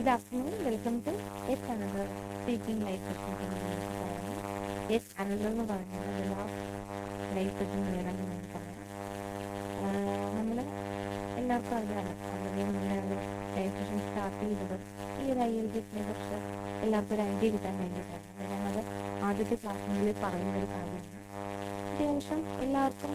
Good afternoon welcome to yes another speaking life session yes another എന്ന് പറയുന്നത് last life session വേണം എന്ന് പറയാം നമ്മൾ എല്ലാവർക്കും അറിയാമല്ലോ വളരെ മുന്നേ ലൈഫ് സെഷൻ സ്റ്റാർട്ട് ചെയ്തത് ഈ ഒരു ഐ എൽ ജി എസിനെ കുറിച്ച് എല്ലാവർക്കും ഒരു ഐഡിയ കിട്ടാൻ വേണ്ടിയിട്ടാണ് ഞാനത് ആദ്യത്തെ ക്ലാസ്സിനുള്ളിൽ പറയുന്ന ഒരു കാര്യമാണ് അത്യാവശ്യം എല്ലാവർക്കും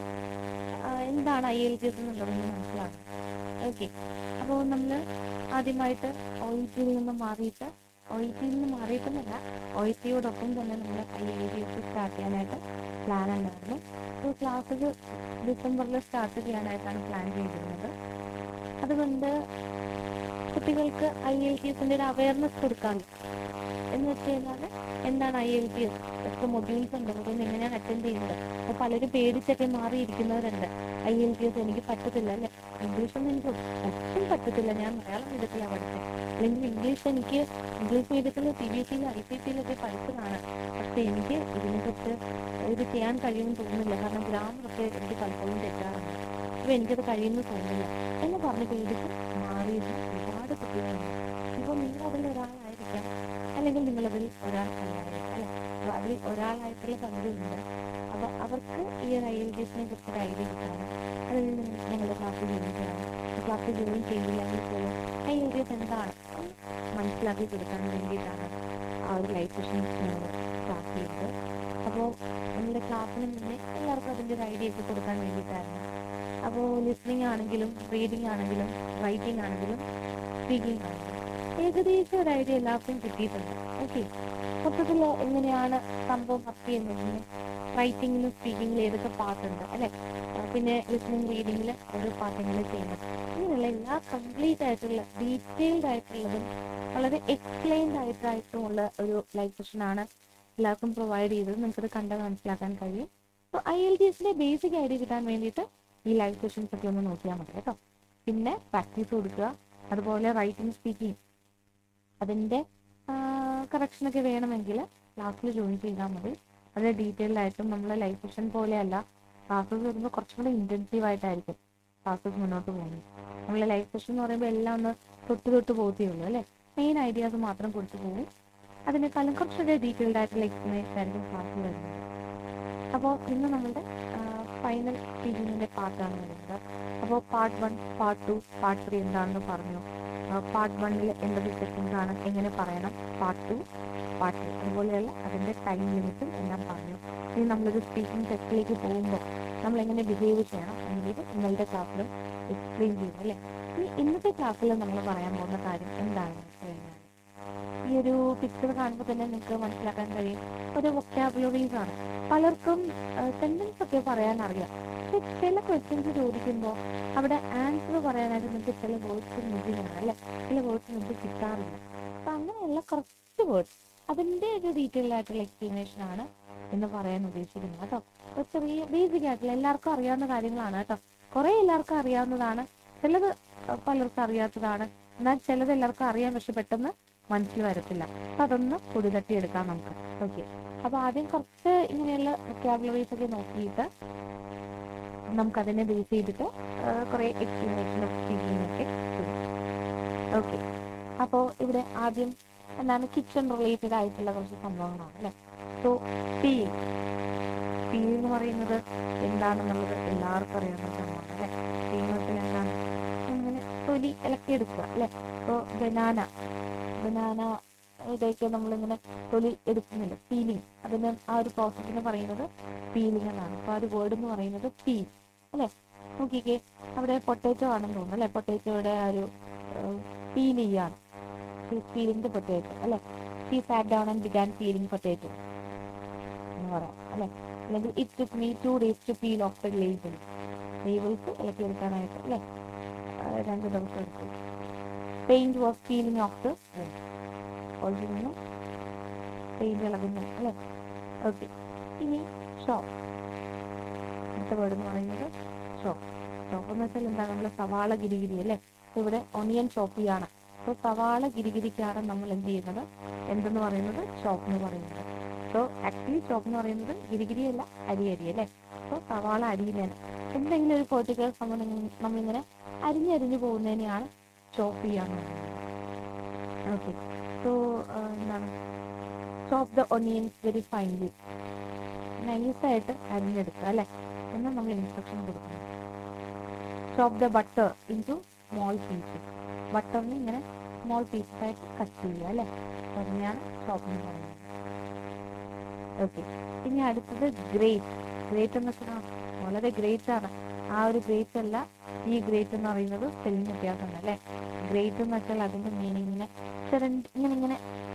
ആ, എന്താണ് ഐ എൽ ജി എസ് എന്നുള്ളതെന്ന് മനസ്സിലാക്കും ഓക്കെ അപ്പോൾ നമ്മൾ ആദ്യമായിട്ട് ഒ ഇ ടിയിൽ നിന്ന് മാറിയിട്ട് ഒ ഇ ടിയിൽ നിന്ന് മാറിയിട്ടെന്നല്ല ഒ ഇ ടിയോടൊപ്പം തന്നെ നമ്മൾ I L G S start ചെയ്യാനായിട്ട് പ്ലാൻ ഉണ്ടായിരുന്നു അപ്പോൾ ക്ലാസ്സുകൾ ഡിസംബറിൽ സ്റ്റാർട്ട് ചെയ്യാനായിട്ടാണ് പ്ലാൻ ചെയ്തിരുന്നത് അതുകൊണ്ട് കുട്ടികൾക്ക് ഐ എൽ ടി എസിൻ്റെ ഒരു അവയർനെസ് കൊടുക്കാമല്ലോ എന്ന് വെച്ച് കഴിഞ്ഞാൽ എന്താണ് ഐ എൽ ടി എസ് എത്ര മൊഡ്യൂൾസ് ഉണ്ട് അതൊന്നും എങ്ങനെയാണ് അറ്റൻഡ് ചെയ്യുന്നത് അപ്പോൾ പലരും പേടിച്ചൊക്കെ മാറിയിരിക്കുന്നവരുണ്ട് ഐ എൽ ടി എസ് എനിക്ക് പറ്റത്തില്ല അല്ലെ ഇംഗ്ലീഷ് ഒന്നും എനിക്ക് ഒട്ടും പറ്റത്തില്ല ഞാൻ മലയാളം മീഡിയത്തിലാണ് പഠിച്ചത് അല്ലെങ്കിൽ ഇംഗ്ലീഷ് എനിക്ക് ഇംഗ്ലീഷ് മീഡിയത്തിൽ C B S E I C സിയിലൊക്കെ പഠിച്ചതാണ് പക്ഷെ എനിക്ക് ഇതിനെക്കുറിച്ച് ഇത് ചെയ്യാൻ കഴിയുമെന്ന് തോന്നുന്നില്ല കാരണം ഗ്രാമറൊക്കെ എനിക്ക് പലപ്പോഴും തെറ്റാറുണ്ട് അപ്പോൾ എനിക്കത് കഴിയുമെന്ന് തോന്നുന്നില്ല എന്ന് പറഞ്ഞ് പേടിച്ച് മാറിയിരുന്ന ഒരുപാട് കുട്ടികളുണ്ട് ഇപ്പോൾ നിങ്ങൾ അതിൽ ഒരാളായിരിക്കാം അല്ലെങ്കിൽ നിങ്ങളതിൽ ഒരാൾക്കല്ലായിരിക്കും അല്ലെ അപ്പോൾ അതിൽ ഒരാളായിട്ടുള്ള പലരുണ്ട് അപ്പോൾ അവർക്ക് ഈ ഒരു ഐ എൽ ടി എസിനെ കുറിച്ച് ഒരു ഐഡിയ കിട്ടാനും അതിൽ നിന്ന് ഞങ്ങളുടെ ക്ലാസ് ജോയിൻ ചെയ്യാനും ക്ലാസ് ജോയിൻ ചെയ്തില്ലെങ്കിൽ പോലും ഐ എൽ ടി എസ് എന്താണ് എന്ന് മനസ്സിലാക്കി കൊടുക്കാൻ വേണ്ടിയിട്ടാണ് ആ ഒരു ലൈഫ് സെഷൻ ഞങ്ങൾ സ്റ്റാർട്ട് ചെയ്തത് അപ്പോൾ നമ്മുടെ ക്ലാസ്സിന് മുന്നേ എല്ലാവർക്കും അതിൻ്റെ ഒരു ഐഡിയ ഒക്കെ കൊടുക്കാൻ വേണ്ടിയിട്ടായിരുന്നു അപ്പോൾ ലിസ്ണിംഗ് ആണെങ്കിലും റീഡിംഗ് ആണെങ്കിലും റൈറ്റിംഗ് ആണെങ്കിലും സ്പീക്കിംഗ് ആണെങ്കിലും ഏകദേശം ഒരു ഐഡിയ എല്ലാവർക്കും കിട്ടിയിട്ടുണ്ട് ഓക്കെ മൊത്തത്തിൽ എങ്ങനെയാണ് സംഭവം വർക്ക് ചെയ്യുന്നതിന് റൈറ്റിങ്ങിലും സ്പീക്കിങ്ങിലും ഏതൊക്കെ പാട്ടുണ്ട് അല്ലെ പിന്നെ ലിസ്ണിംഗ് റീഡിങ്ങിൽ ഓരോ പാട്ടെങ്കിലും ചെയ്യുന്നത് ഇങ്ങനെയുള്ള എല്ലാ കംപ്ലീറ്റ് ആയിട്ടുള്ള ഡീറ്റെയിൽഡ് ആയിട്ടുള്ളതും വളരെ എക്സ്പ്ലെയിൻഡ് ആയിട്ടായിട്ടുമുള്ള ഒരു ലൈഫ് സെഷനാണ് എല്ലാവർക്കും പ്രൊവൈഡ് ചെയ്തത് നിങ്ങൾക്കത് കണ്ടാൽ മനസ്സിലാക്കാൻ കഴിയും അപ്പോൾ ഐ എൽ ടി എസിന്റെ ബേസിക് ഐഡിയ കിട്ടാൻ വേണ്ടിയിട്ട് ഈ ലൈവ് സെഷൻസ് ഒക്കെ ഒന്ന് നോക്കിയാൽ മതി കേട്ടോ പിന്നെ പ്രാക്ടീസ് കൊടുക്കുക അതുപോലെ റൈറ്റിംഗ് സ്പീക്കിംഗ് അതിൻ്റെ കറക്ഷനൊക്കെ വേണമെങ്കിൽ ക്ലാസ്സിൽ ജോയിൻ ചെയ്താൽ മതി അത് ഡീറ്റെയിൽഡ് ആയിട്ടും നമ്മൾ ലൈവ് സെഷൻ പോലെയല്ല ക്ലാസ്സസ് വരുമ്പോൾ കുറച്ചും കൂടെ ഇൻറ്റൻസീവ് ആയിട്ടായിരിക്കും ക്ലാസ്സസ് മുന്നോട്ട് പോകുന്നത് നമ്മൾ ലൈവ് സെഷൻ എന്ന് പറയുമ്പോൾ എല്ലാം ഒന്ന് തൊട്ട് തൊട്ട് പോകത്തേ ഉള്ളൂ അല്ലേ മെയിൻ ഐഡിയാസ് മാത്രം കൊടുത്തു പോകും അതിനേക്കാളും കുറച്ചുകൂടെ ഡീറ്റെയിൽഡ് ആയിട്ടുള്ള എക്സ്പ്ലനേഷൻ ആയിരിക്കും ക്ലാസ്സിൽ വരുന്നത് അപ്പോൾ ഇന്ന് നമ്മളുടെ ഫൈനൽ സ്പീക്കിങ്ങിൻ്റെ പാർട്ടാണ് വരുന്നത് അപ്പോൾ part one part two part three എന്താണെന്ന് പറഞ്ഞു പാർട്ട് വണ്ണിൽ എന്തൊക്കെ സെക്കൻഡ്സ് ആണ് എങ്ങനെ പറയണം പാർട്ട് ടു പാർട്ട് ത്രീ അതുപോലെയുള്ള അതിൻ്റെ ടൈം ലിമിറ്റും എല്ലാം പറഞ്ഞു ഇനി നമ്മളൊരു സ്പീക്കിംഗ് ടെസ്റ്റിലേക്ക് പോകുമ്പോൾ നമ്മൾ എങ്ങനെ ബിഹേവ് ചെയ്യണം എന്നുള്ളത് ഇന്നലത്തെ ക്ലാസ്സിലും എക്സ്പ്ലെയിൻ ചെയ്തു അല്ലേ ഇനി ഇന്നത്തെ ക്ലാസ്സിൽ നമ്മൾ പറയാൻ പോകുന്ന കാര്യം എന്താണെന്ന് വെച്ച് കഴിഞ്ഞാൽ ഈ ഒരു പിക്ചർ കാണുമ്പോൾ തന്നെ നിങ്ങൾക്ക് മനസ്സിലാക്കാൻ കഴിയും ഒരു വൊക്കാബുലറീസ് ആണ് പലർക്കും സെന്റൻസ് ഒക്കെ പറയാൻ അറിയാം പക്ഷെ ചില ക്വസ്റ്റ്യൻസ് ചോദിക്കുമ്പോൾ അവിടെ ആൻസർ പറയാനായിട്ട് നിങ്ങൾക്ക് ചില വേർഡ്സ് മിസ്സിംഗ് ആണ് അല്ലെ ചില വേർഡ്സ് നിങ്ങൾക്ക് കിട്ടാറില്ല അപ്പൊ അങ്ങനെയുള്ള കുറച്ച് വേർഡ്സ് അതിന്റെ ഒരു ഡീറ്റെയിൽ ആയിട്ടുള്ള എക്സ്പ്ലനേഷൻ ആണ് എന്ന് പറയാൻ ഉദ്ദേശിക്കുന്നത് കേട്ടോ ഒരു ചെറിയ ബേസിക് ആയിട്ടുള്ള എല്ലാവർക്കും അറിയാവുന്ന കാര്യങ്ങളാണ് കേട്ടോ കുറെ എല്ലാവർക്കും അറിയാവുന്നതാണ് ചിലത് പലർക്കും അറിയാത്തതാണ് എന്നാൽ ചിലത് എല്ലാവർക്കും അറിയാൻ പക്ഷെ പെട്ടെന്ന് മനസ്സിൽ വരത്തില്ല അപ്പൊ അതൊന്ന് പൊടിതട്ടി എടുക്കാം നമുക്ക് ഓക്കെ അപ്പൊ ആദ്യം കുറച്ച് ഇങ്ങനെയുള്ള വൊക്കാബുലറീസ് ഒക്കെ നോക്കിയിട്ട് നമുക്കതിനെ ബേസ് ചെയ്തിട്ട് കുറെ എക്സ്പ്ലനേഷനും സ്പീക്കിംഗ് ഒക്കെ ഓക്കെ അപ്പോൾ ഇവിടെ ആദ്യം എന്താണ് കിച്ചൺ റിലേറ്റഡ് ആയിട്ടുള്ള കുറച്ച് സംഭവങ്ങളാണ് അല്ലെ സോ ഫീൽ ഫീൽ എന്ന് പറയുന്നത് എന്താണെന്നുള്ളത് എല്ലാവർക്കും അറിയാവുന്ന സംഭവമാണ് അല്ലെ ഫീൽ എന്താണ് അങ്ങനെ തൊലി ഇളക്കിയെടുക്കുക അല്ലെ ഇപ്പോൾ ബനാന ബനാന ഇതൊക്കെ നമ്മളിങ്ങനെ തൊലി എടുക്കുന്നില്ല പീലിംഗ് അതിന് ആ ഒരു പ്രോസസ്സിന് പറയുന്നത് പീലിംഗ് എന്നാണ് അപ്പോൾ ആ ഒരു വേർഡ് എന്ന് പറയുന്നത് പീൽ അല്ലെ നോക്കിക്കേ അവിടെ പൊട്ടേറ്റോ ആണെന്ന് തോന്നുന്നു അല്ലെ പൊട്ടേറ്റോയുടെ ആ ഒരു പീൽ ചെയ്യാണ് പീലിംഗ് ദ പൊട്ടേറ്റോ അല്ലെ he sat down and began peeling potato എന്ന് പറയാം അല്ലെ അല്ലെങ്കിൽ it took me two days to peel off the label labels ഇളക്കി എടുക്കാനായിട്ട് അല്ലെ രണ്ട് ദിവസം എടുത്തു paint was peeling off the already നിന്ന് പെയിന്റ് ഇളകുന്നു അല്ലെ ഓക്കെ ഇനി ഷോപ്പ് അടുത്ത വേർഡ് എന്ന് പറയുന്നത് ഷോപ്പ് ഷോപ്പ് എന്ന് വെച്ചാൽ എന്താ നമ്മൾ സവാള ഗിരിഗിരി അല്ലേ ഇവിടെ ഒണിയൻ ഷോപ്പിയാണ് അപ്പോൾ സവാള ഗിരിഗിരിക്കാണ് നമ്മൾ എന്ത് ചെയ്യുന്നത് എന്തെന്ന് പറയുന്നത് ഷോപ്പ് എന്ന് പറയുന്നത് സോ ആക്ച്വലി ഷോപ്പ് എന്ന് പറയുന്നത് ഗിരിഗിരി അല്ല അരി അരി അല്ലേ അപ്പോൾ സവാള അരിയിലാണ് എന്തെങ്കിലും ഒരു പെർട്ടിക്കുലർ സംഭവം നമ്മളിങ്ങനെ അരിഞ്ഞരിഞ്ഞു പോകുന്നതിനെയാണ് ഷോപ്പ് ചെയ്യാന്ന് പറയുന്നത് ഓക്കെ സോ എന്താണ് chop the onions very finely നൈസായിട്ട് അരിഞ്ഞെടുക്കുക അല്ലേ എന്ന് നമ്മൾ ഇൻസ്ട്രക്ഷൻ കൊടുക്കണം chop the butter into small pieces ബട്ടറിന് ഇങ്ങനെ സ്മോൾ പീസസ് ആയിട്ട് കട്ട് ചെയ്യുക അല്ലേ അതിനെയാണ് ചോപ്പിംഗ് പറയുന്നത് ഓക്കെ ഇനി അടുത്തത് ഗ്രേറ്റ് ഗ്രേറ്റ് എന്ന് വെച്ചാൽ വളരെ ഗ്രേറ്റ് ആണ് ആ ഒരു ഗ്രേറ്റ് അല്ല ഈ ഗ്രേറ്റ് എന്ന് പറയുന്നത് സ്പെല്ലിംഗ് വ്യത്യാസമുണ്ട് അല്ലേ ഗ്രേറ്റ് എന്ന് വെച്ചാൽ അതിന്റെ മീനിങ്ങിനെ ചെറിയ ഇങ്ങനെ ഇങ്ങനെ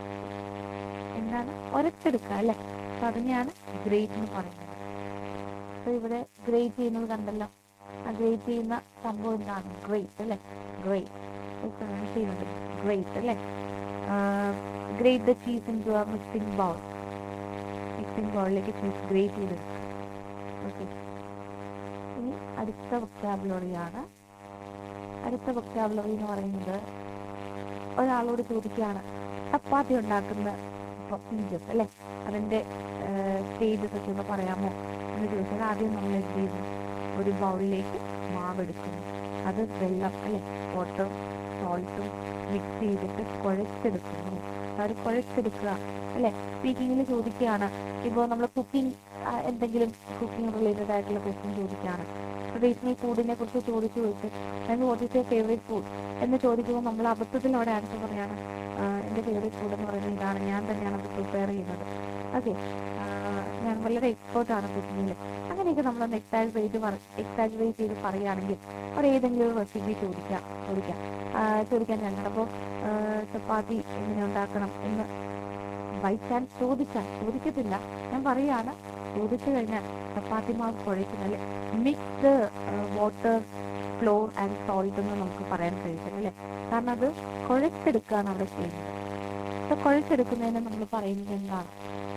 എന്താണ് ഒരച്ചെടുക്കുക അല്ലേ അപ്പൊ അതിനെയാണ് ഗ്രേറ്റ് എന്ന് പറയുന്നത് അപ്പൊ ഇവിടെ ഗ്രേറ്റ് ചെയ്യുന്നത് കണ്ടല്ലോ ആ ഗ്രേറ്റ് ചെയ്യുന്ന സംഭവം എന്താണ് ഗ്രേറ്റ് അല്ലേ ഗ്രേറ്റ് പ്രൊനൗൺസ് ചെയ്യുന്നത് ഗ്രേറ്റ് അല്ലേ grate the cheese into ah mixing bowl mixing ബൗളിലേക്ക് ചീസ് ഗ്രേറ്റ് ചെയ്ത് ഓക്കെ ഇനി അടുത്ത വൊക്കാബുലറിയാണ് അടുത്ത വൊക്കാബുലറി എന്ന് പറയുന്നത് ഒരാളോട് ചോദിക്കുകയാണ് ചപ്പാത്തി ഉണ്ടാക്കുന്ന പ്രൊസീജിയസ് അല്ലേ അതിന്റെ സ്റ്റേജസ് ഒക്കെ ഒന്ന് പറയാമോ എന്ന് ചോദിച്ചാൽ ആദ്യം നമ്മൾ എന്ത് ചെയ്യുന്നു ഒരു ബൗളിലേക്ക് മാവെടുക്കുന്നു അത് വെള്ളം അല്ലെ വാട്ടർ സോൾട്ടും മിക്സ് ചെയ്തിട്ട് കുഴച്ചെടുക്കുന്നു അത് കുഴച്ചെടുക്കുക അല്ലെ സ്പീക്കിങ്ങിൽ ചോദിക്കുകയാണ് ഇപ്പോൾ നമ്മൾ കുക്കിംഗ് എന്തെങ്കിലും കുക്കിംഗ് റിലേറ്റഡ് ആയിട്ടുള്ള ക്വസ്റ്റ്യൻ ചോദിക്കുകയാണ് ട്രഡീഷണൽ ഫുഡിനെ കുറിച്ച് ചോദിച്ചു ചോദിച്ചു എന്ന് what is your favourite food എന്ന് ചോദിക്കുമ്പോൾ നമ്മൾ അബദ്ധത്തിൽ അവിടെ ആൻസർ പറയാണ് ആഹ് എൻ്റെ ഫേവറേറ്റ് ഫുഡ് എന്ന് പറയുന്നത് ഇതാണ് ഞാൻ തന്നെയാണ് അത് പ്രിപ്പയർ ചെയ്യുന്നത് ഓക്കെ ഞാൻ വളരെ എക്സ്പേർട്ട് ആണ് കുക്കിങ്ങിൽ അങ്ങനെയൊക്കെ നമ്മളൊന്ന് എക്സാജറേറ്റ് പറ എക്സാജറേറ്റ് ചെയ്ത് പറയുകയാണെങ്കിൽ ഒരു ഏതെങ്കിലും ഒരു റെസിപ്പി ചോദിക്കാം ചോദിക്കാം ആഹ് ചോദിക്കാൻ ഞങ്ങൾ അപ്പോൾ ചപ്പാത്തി എങ്ങനെ ഉണ്ടാക്കണം എന്ന് ബൈ ചാൻസ് ചോദിച്ചാൽ ചോദിക്കത്തില്ല ഞാൻ പറയാണ് ചോദിച്ചു കഴിഞ്ഞാൽ ചപ്പാത്തി മാവ് കുഴയ്ക്കുന്നത് mix water flour and salt എന്ന് നമുക്ക് പറയാൻ കഴിയത്തില്ല അല്ലേ കാരണം അത് കുഴച്ചെടുക്കുകയാണ് അവിടെ ചെയ്യുന്നത് അപ്പൊ കുഴച്ചെടുക്കുന്നതിന് നമ്മൾ പറയുന്നത് എന്താണ്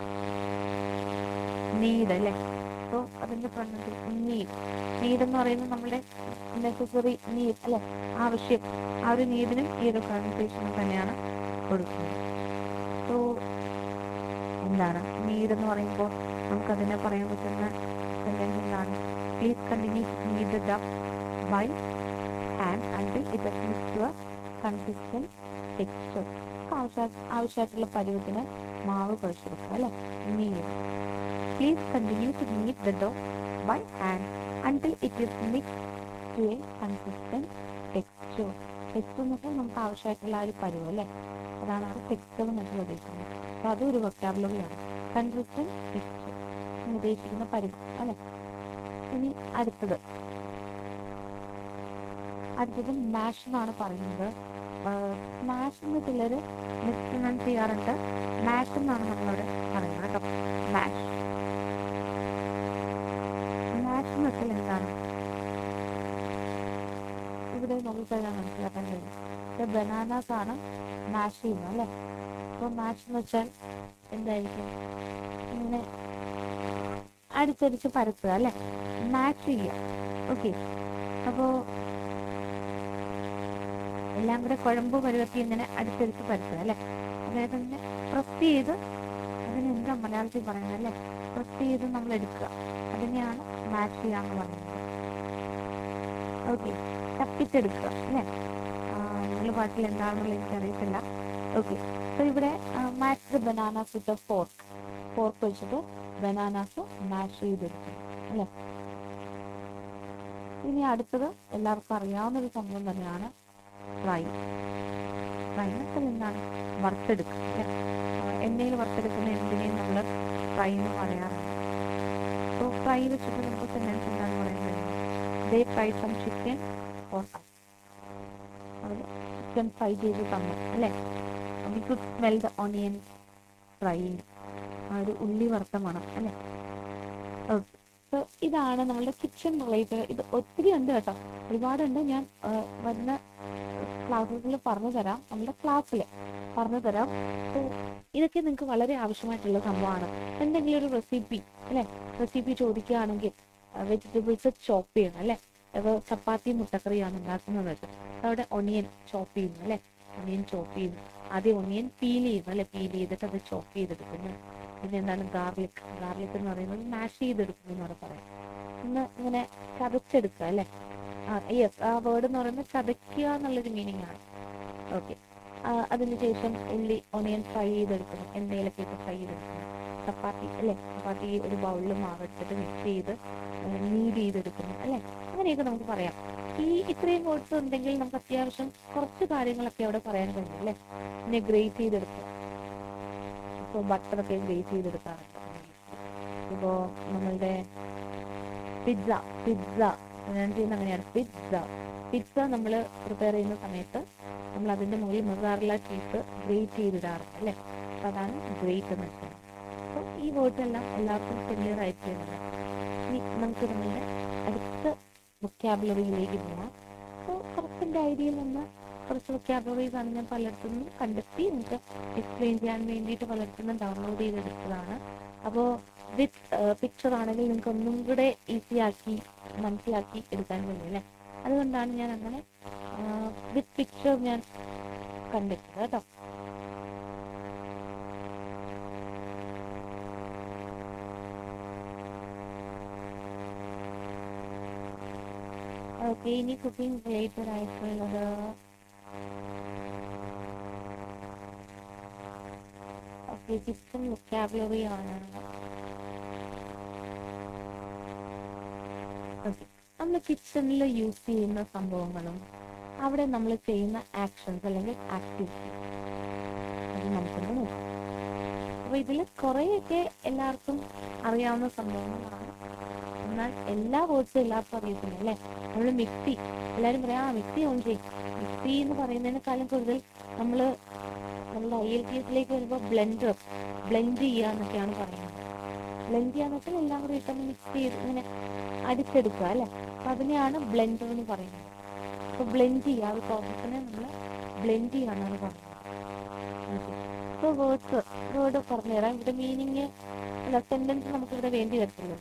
നീഡ് അല്ലേ അപ്പോൾ അതിന്റെ പറഞ്ഞത് നീഡ് നീഡ് എന്ന് പറയുന്നത് നമ്മുടെ നെസസറി നീഡ് അല്ലെ ആവശ്യം ആ ഒരു നീഡിനും ഈ ഒരു പ്രൊണൗൺസിയേഷനും തന്നെയാണ് കൊടുക്കുന്നത് സോ എന്താണ് നീഡ് എന്ന് പറയുമ്പോൾ നമുക്ക് അതിനെ പറയാൻ പറ്റുന്ന സെന്റൻസ് എന്താണ് please continue knead the dough by hand until it mix to consistent texture ആവശ്യ ആവശ്യമായിട്ടുള്ള പരുവത്തിന് മാവ് കുഴച്ചെടുക്കുക അല്ലെ knead please continue to knead the dough by hand until it is mix to a consistent texture texture എന്ന് വെച്ചാൽ നമുക്ക് ആവശ്യമായിട്ടുള്ള ആ ഒരു പരുവം അല്ലേ അതാണ് അവിടെ ടെക്സ്ചർ എന്നൊക്കെ ഉദ്ദേശിക്കുന്നത് അപ്പൊ അതും ഒരു വൊക്കാബുലറിയാണ് കൺസിസ്റ്റന്റ് ടെക്സ്ചർ ഉദ്ദേശിക്കുന്ന പരുവം അല്ലെ ഇനി അടുത്തത് അടുത്തത് മാഷ് എന്നാണ് പറയുന്നത് മാഷ് എന്ന് ചിലര് മിസ്പ്രൊനൗൺസ് ചെയ്യാറുണ്ട് മാഷ് എന്നാണ് നമ്മളവിടെ പറയുന്നത് കേട്ടോ മാഷ് മാഷ് എന്ന് വെച്ചാൽ എന്താണ് ഇവിടെ നമുക്ക് എല്ലാം മനസ്സിലാക്കാൻ കഴിയും ബനാനാസ് ആണ് മാഷ് ചെയ്യുന്നത് അല്ലേ അപ്പോൾ മാഷ് എന്ന് വെച്ചാൽ എന്തായിരിക്കും ഇങ്ങനെ അടിച്ചടിച്ച് പരത്തുക അല്ലേ മാച്ച് ചെയ്യുക ഓക്കെ അപ്പോ എല്ലാം കൂടെ കുഴമ്പ് പരുവത്തി ഇങ്ങനെ അടിച്ചടിച്ച് പരത്തുക അല്ലേ അതായത് ഇങ്ങനെ പ്രസ് ചെയ്ത് അതിന് എന്താ മലയാളത്തിൽ പറയുന്നത് അല്ലേ പ്രസ് ചെയ്ത് നമ്മൾ എടുക്കുക അതിനെയാണ് മാച്ച് ചെയ്യാന്ന് പറയുന്നത് ഓക്കെ തപ്പിച്ചെടുക്കുക അല്ലേ നിങ്ങൾ പാട്ടിൽ എന്താണെന്നുള്ള എനിക്കറിയത്തില്ല ഓക്കെ അപ്പൊ ഇവിടെ mash the bananas with fork fork വെച്ചിട്ട് ബനാനാസ് മാഷ് ചെയ്തെടുക്കും അല്ലേ ഇനി അടുത്തത് എല്ലാവർക്കും അറിയാവുന്ന ഒരു സംഭവം തന്നെയാണ് ഫ്രൈ ഫ്രൈ എന്നുവെച്ചാൽ എന്താണ് വറുത്തെടുക്കുക അല്ലേ എണ്ണയിൽ വറുത്തെടുക്കുന്ന എന്തിനേയും നമ്മൾ ഫ്രൈ എന്ന് പറയാറുണ്ട് അപ്പോൾ ഫ്രൈ വെച്ചിട്ട് നമുക്ക് സെന്റൻസ് എന്താണ് പറയുന്നത് they fry some chicken or അവർ ചിക്കൻ ഫ്രൈ ചെയ്ത് തന്നു അല്ലേ we could smell the onion frying ആ ഒരു ഉള്ളി വറുത്ത മണം അല്ലേ ഓക്കെ സോ ഇതാണ് നമ്മളുടെ കിച്ചൺ റിലേറ്റഡ് ഇത് ഒത്തിരി ഉണ്ട് കേട്ടോ ഒരുപാടുണ്ട് ഞാൻ ആ, വരുന്ന ക്ലാസ്സുകളിൽ പറഞ്ഞു തരാം നമ്മുടെ ക്ലാസ്സിൽ പറഞ്ഞു തരാം സോ ഇതൊക്കെ നിങ്ങൾക്ക് വളരെ ആവശ്യമായിട്ടുള്ള സംഭവമാണ് എന്തെങ്കിലും ഒരു റെസിപ്പി അല്ലെ റെസിപ്പി ചോദിക്കുകയാണെങ്കിൽ വെജിറ്റബിൾസ് ചോപ്പ് ചെയ്യണം അല്ലെ അപ്പോൾ ചപ്പാത്തി മുട്ടക്കറിയാണ് ഉണ്ടാക്കുന്നത് വെച്ചാൽ അവിടെ ഒണിയൻ ചോപ്പ് ചെയ്യുന്നു അല്ലെ ഒണിയൻ ചോപ്പ് ചെയ്യുന്നു ആദ്യം ഒണിയൻ പീൽ ചെയ്യുന്നു അല്ലെ പീൽ ചെയ്തിട്ട് അത് ചോപ്പ് ചെയ്തെടുക്കുന്നു പിന്നെ എന്താണ് ഗാർലിക് ഗാർലിക് എന്ന് പറയുന്നത് മാഷ് ചെയ്തെടുക്കുന്നു എന്നാണ് പറയാം ഒന്ന് ഇങ്ങനെ ചതച്ചെടുക്കുക അല്ലെ ആ യെസ് ആ വേർഡ് എന്ന് പറയുന്നത് ചതയ്ക്കുക എന്നുള്ളൊരു മീനിങ് ആണ് ഓക്കെ അതിന് ശേഷം ഉള്ളി ഒണിയൻ ഫ്രൈ ചെയ്തെടുക്കണം എണ്ണയിലൊക്കെ ഇട്ട് ഫ്രൈ ചെയ്തെടുക്കണം ചപ്പാത്തി അല്ലേ ചപ്പാത്തി ഒരു ബൗളിൽ മാവ് എടുത്തിട്ട് മിക്സ് ചെയ്ത് നീഡ് ചെയ്തെടുക്കുന്നു അല്ലേ അങ്ങനെയൊക്കെ നമുക്ക് പറയാം ഈ ഇത്രയും വേർഡ്സ് ഉണ്ടെങ്കിൽ നമുക്ക് അത്യാവശ്യം കുറച്ച് കാര്യങ്ങളൊക്കെ അവിടെ പറയാൻ കഴിയും അല്ലേ പിന്നെ ഗ്രേറ്റ് ചെയ്തെടുക്കുക ഇപ്പോൾ ബട്ടറൊക്കെ ഗ്രേറ്റ് ചെയ്തെടുക്കാറുണ്ട് ഇപ്പോൾ നമ്മളുടെ പിസ്സ പിസ്സ ഞാൻ ചെയ്യുന്ന അങ്ങനെയാണ് പിസ്സ പിസ്സ നമ്മൾ പ്രിപ്പയർ ചെയ്യുന്ന സമയത്ത് നമ്മൾ അതിന്റെ മുകളിൽ മൊസാറില ചീസ് ഗ്രേറ്റ് ചെയ്തിടാറുണ്ട് അല്ലേ അപ്പൊ അതാണ് ഗ്രേറ്റ് എന്ന് വെക്കുന്നത് അപ്പോൾ ഈ വേർഡ്സ് എല്ലാം എല്ലാവർക്കും ഫെമിലിയർ ആയിട്ടുള്ളത് ഇനി നമുക്ക് നമ്മളുടെ അടുത്ത വൊക്കാബുലറിയിലേക്ക് പോവാം അപ്പോൾ കുറച്ചിൻ്റെ ഐഡിയയിൽ നിന്ന് കുറച്ച് വൊക്കാബുലറീസ് ആണ് ഞാൻ പലയിടത്തു നിന്നും കണ്ടെത്തി നിങ്ങൾക്ക് എക്സ്പ്ലെയിൻ ചെയ്യാൻ വേണ്ടിയിട്ട് പലയിടത്തു നിന്നും ഡൗൺലോഡ് ചെയ്തെടുത്തതാണ് അപ്പോൾ വിത്ത് പിക്ചർ ആണെങ്കിൽ നിങ്ങൾക്ക് ഒന്നും കൂടെ ഈസി ആക്കി മനസ്സിലാക്കി എടുക്കാൻ കഴിയും അല്ലേ അതുകൊണ്ടാണ് ഞാൻ അങ്ങനെ വിത്ത് പിക്ചർ ഞാൻ കണ്ടെത്തുന്നത് കേട്ടോ ഓക്കെ ഇനി കുക്കിംഗ് റിലേറ്റഡ് ആയിട്ടുള്ളത് ഓക്കെ കിച്ചൺ വൊക്കാബുലറി ആണ് ഓക്കെ നമ്മൾ കിച്ചണിൽ യൂസ് ചെയ്യുന്ന സംഭവങ്ങളും അവിടെ നമ്മൾ ചെയ്യുന്ന ആക്ഷൻസ് അല്ലെങ്കിൽ ആക്ടിവിറ്റി അത് നമുക്കൊന്ന് നോക്കാം അപ്പൊ ഇതിൽ കുറേയൊക്കെ എല്ലാവർക്കും അറിയാവുന്ന സംഭവങ്ങളാണ് എന്നാൽ എല്ലാ വേർഡ്സും എല്ലാവർക്കും അറിയത്തില്ല അല്ലേ നമ്മൾ മിക്സി എല്ലാവരും പറയാം ആ മിക്സി ഓൺ ചെയ്യും മിക്സി എന്ന് പറയുന്നതിനേക്കാളും കൂടുതൽ നമ്മൾ നമ്മുടെ ഐ എൽ ടി എസിലേക്ക് വരുമ്പോൾ ബ്ലെൻഡർ ബ്ലെൻഡ് ചെയ്യുക എന്നൊക്കെയാണ് പറയുന്നത് ബ്ലെൻഡ് ചെയ്യാന്ന് വെച്ചാൽ എല്ലാം കൂടി ഇട്ടൊന്ന് മിക്സ് ചെയ്ത് ഇങ്ങനെ അടിച്ചെടുക്കുക അല്ലെ അപ്പൊ അതിനെയാണ് ബ്ലെൻഡർ എന്ന് പറയുന്നത് അപ്പൊ ബ്ലെൻഡ് ചെയ്യുക ആ ഒരു പ്രോസസ്സിനെ നമ്മൾ ബ്ലെൻഡ് ചെയ്യാന്നാണ് പറയുന്നത് ഇപ്പൊ വേർഡ്സ് വേർഡ് പറഞ്ഞുതരാം ഇവിടെ മീനിങ് അല്ല സെന്റൻസ് നമുക്ക് ഇവിടെ വേണ്ടി വരത്തില്ലല്ലോ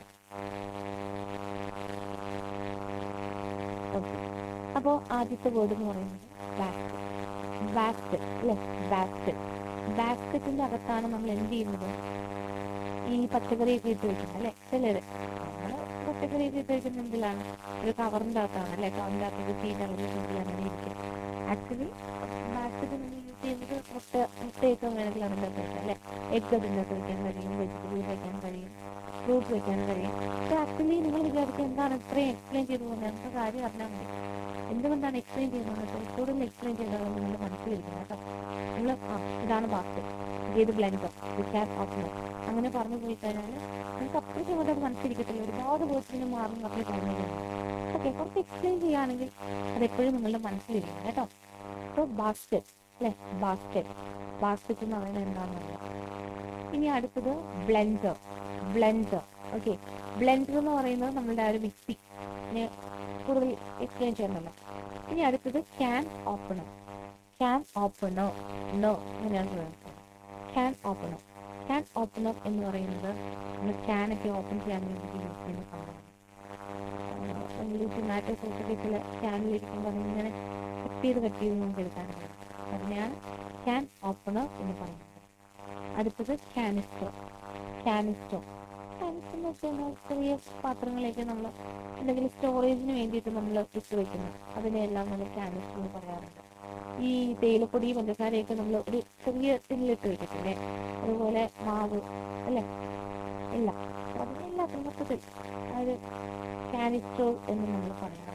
ഓക്കെ അപ്പോ ആദ്യത്തെ വേർഡ് എന്ന് പറയുന്നത് ബാസ്കറ്റ് ബാസ്കറ്റ് അല്ലെ ബാസ്കറ്റ് ബാസ്കറ്റിന്റെ അകത്താണ് നമ്മൾ എന്ത് ചെയ്യുന്നത് ഈ പച്ചക്കറിയൊക്കെ ഇട്ട് വെക്കുന്നത് അല്ലെ ചിലര് നമ്മള് പച്ചക്കറിയൊക്കെ ഇട്ട് വെക്കുന്ന എന്തിലാണ് ഒരു കവറിന്റെ അകത്താണ് അല്ലെ കവറിന്റെ അകത്ത് ചീന അല്ലെങ്കിൽ അങ്ങനെ ഇരിക്കും ആക്ച്വലി ബാസ്കറ്റ് നമ്മൾ യൂസ് ചെയ്യുന്നത് മുട്ട മുട്ടയൊക്കെ വേണമെങ്കിൽ അതിൻ്റെ അകത്ത് വെക്കാം അല്ലെ എഗ് അതിൻ്റെ അകത്ത് വെക്കാൻ കഴിയും വെജിറ്റബിൾ വെക്കാൻ കഴിയും ഫ്രൂട്ട് വെക്കാൻ കഴിയും പക്ഷെ ആക്ച്വലി നിങ്ങൾ വിചാരിക്കുക എന്താണ് ഇത്രയും എക്സ്പ്ലെയിൻ ചെയ്തു പോകുന്നത് എന്താ കാര്യം അറിഞ്ഞാൽ മതി എന്തുകൊണ്ടാണ് എക്സ്പ്ലെയിൻ ചെയ്യുന്നത് വെച്ചാൽ കൂടുതൽ എക്സ്പ്ലെയിൻ ചെയ്താൽ നിങ്ങൾ മനസ്സിലിരിക്കണം കേട്ടോ നിങ്ങൾ ആ ഇതാണ് ബാസ്കറ്റ് ഇത് ബ്ലെൻഡർ ഇത് ക്യാൻ ഓപ്പണർ അങ്ങനെ പറഞ്ഞു പോയി കഴിഞ്ഞാൽ നിങ്ങൾക്ക് അപ്പോഴേക്കും അങ്ങോട്ട് അത് മനസ്സിലിരിക്കത്തില്ല ഒരുപാട് വേർഡ്സിന് മാറും പറഞ്ഞ് പറഞ്ഞു ഓക്കെ കുറച്ച് എക്സ്പ്ലെയിൻ ചെയ്യുകയാണെങ്കിൽ അതെപ്പോഴും നിങ്ങളുടെ മനസ്സിലിരിക്കണം കേട്ടോ അപ്പോൾ ബാസ്കറ്റ് അല്ലേ ബാസ്കറ്റ് ബാസ്കറ്റ് എന്ന് പറയുന്നത് എന്താണെന്ന് അറിയാം ഇനി അടുത്തത് ബ്ലെൻഡർ ബ്ലെൻഡർ ഓക്കെ ബ്ലെൻഡർ എന്ന് പറയുന്നത് നമ്മളുടെ ആ ഒരു മിക്സി ഇനി കൂടുതൽ എക്സ്പ്ലെയിൻ ചെയ്യണമല്ലോ ഇനി അടുത്തത് can opener can opener no അങ്ങനെയാണ് പറയുന്നത് ക്യാൻ ഓപ്പണർ ക്യാൻ ഓപ്പണർ എന്ന് പറയുന്നത് നമ്മൾ ക്യാനൊക്കെ ഓപ്പൺ ചെയ്യാൻ വേണ്ടി യൂസ് ചെയ്യുന്ന സാധനമാണ് നമ്മൾ ഈ ടൊമാറ്റോ സോസൊക്കെ ചില ക്യാനിലിരിക്കുമ്പോൾ അതിങ്ങനെ കട്ട് ചെയ്ത് കട്ട് ചെയ്ത് നമുക്ക് എടുക്കാൻ കഴിയും അതിനെയാണ് ക്യാൻ ഓപ്പണർ എന്ന് പറയുന്നത് അടുത്തത് കാനിസ്റ്റർ കാനിസ്റ്റർ കാനിസ്റ്റർ എന്ന് വെച്ച് കഴിഞ്ഞാൽ ചെറിയ പാത്രങ്ങളൊക്കെ നമ്മൾ എന്തെങ്കിലും സ്റ്റോറേജിന് വേണ്ടിയിട്ട് നമ്മൾ ഇട്ട് വെക്കുന്നു അതിനെല്ലാം നമ്മൾ കാനിസ്റ്റർ എന്ന് പറയാറുണ്ട് ഈ തേയിലപ്പൊടി പഞ്ചസാരയൊക്കെ നമ്മൾ ഒരു ചെറിയ ടിന്നിലിട്ട് വെക്കത്തില്ലേ അതുപോലെ മാവ് അല്ലേ എല്ലാം അതിനെല്ലാം മൊത്തത്തിൽ ആ ഒരു കാനിസ്റ്റർ എന്ന് നമ്മൾ പറയാറുണ്ട്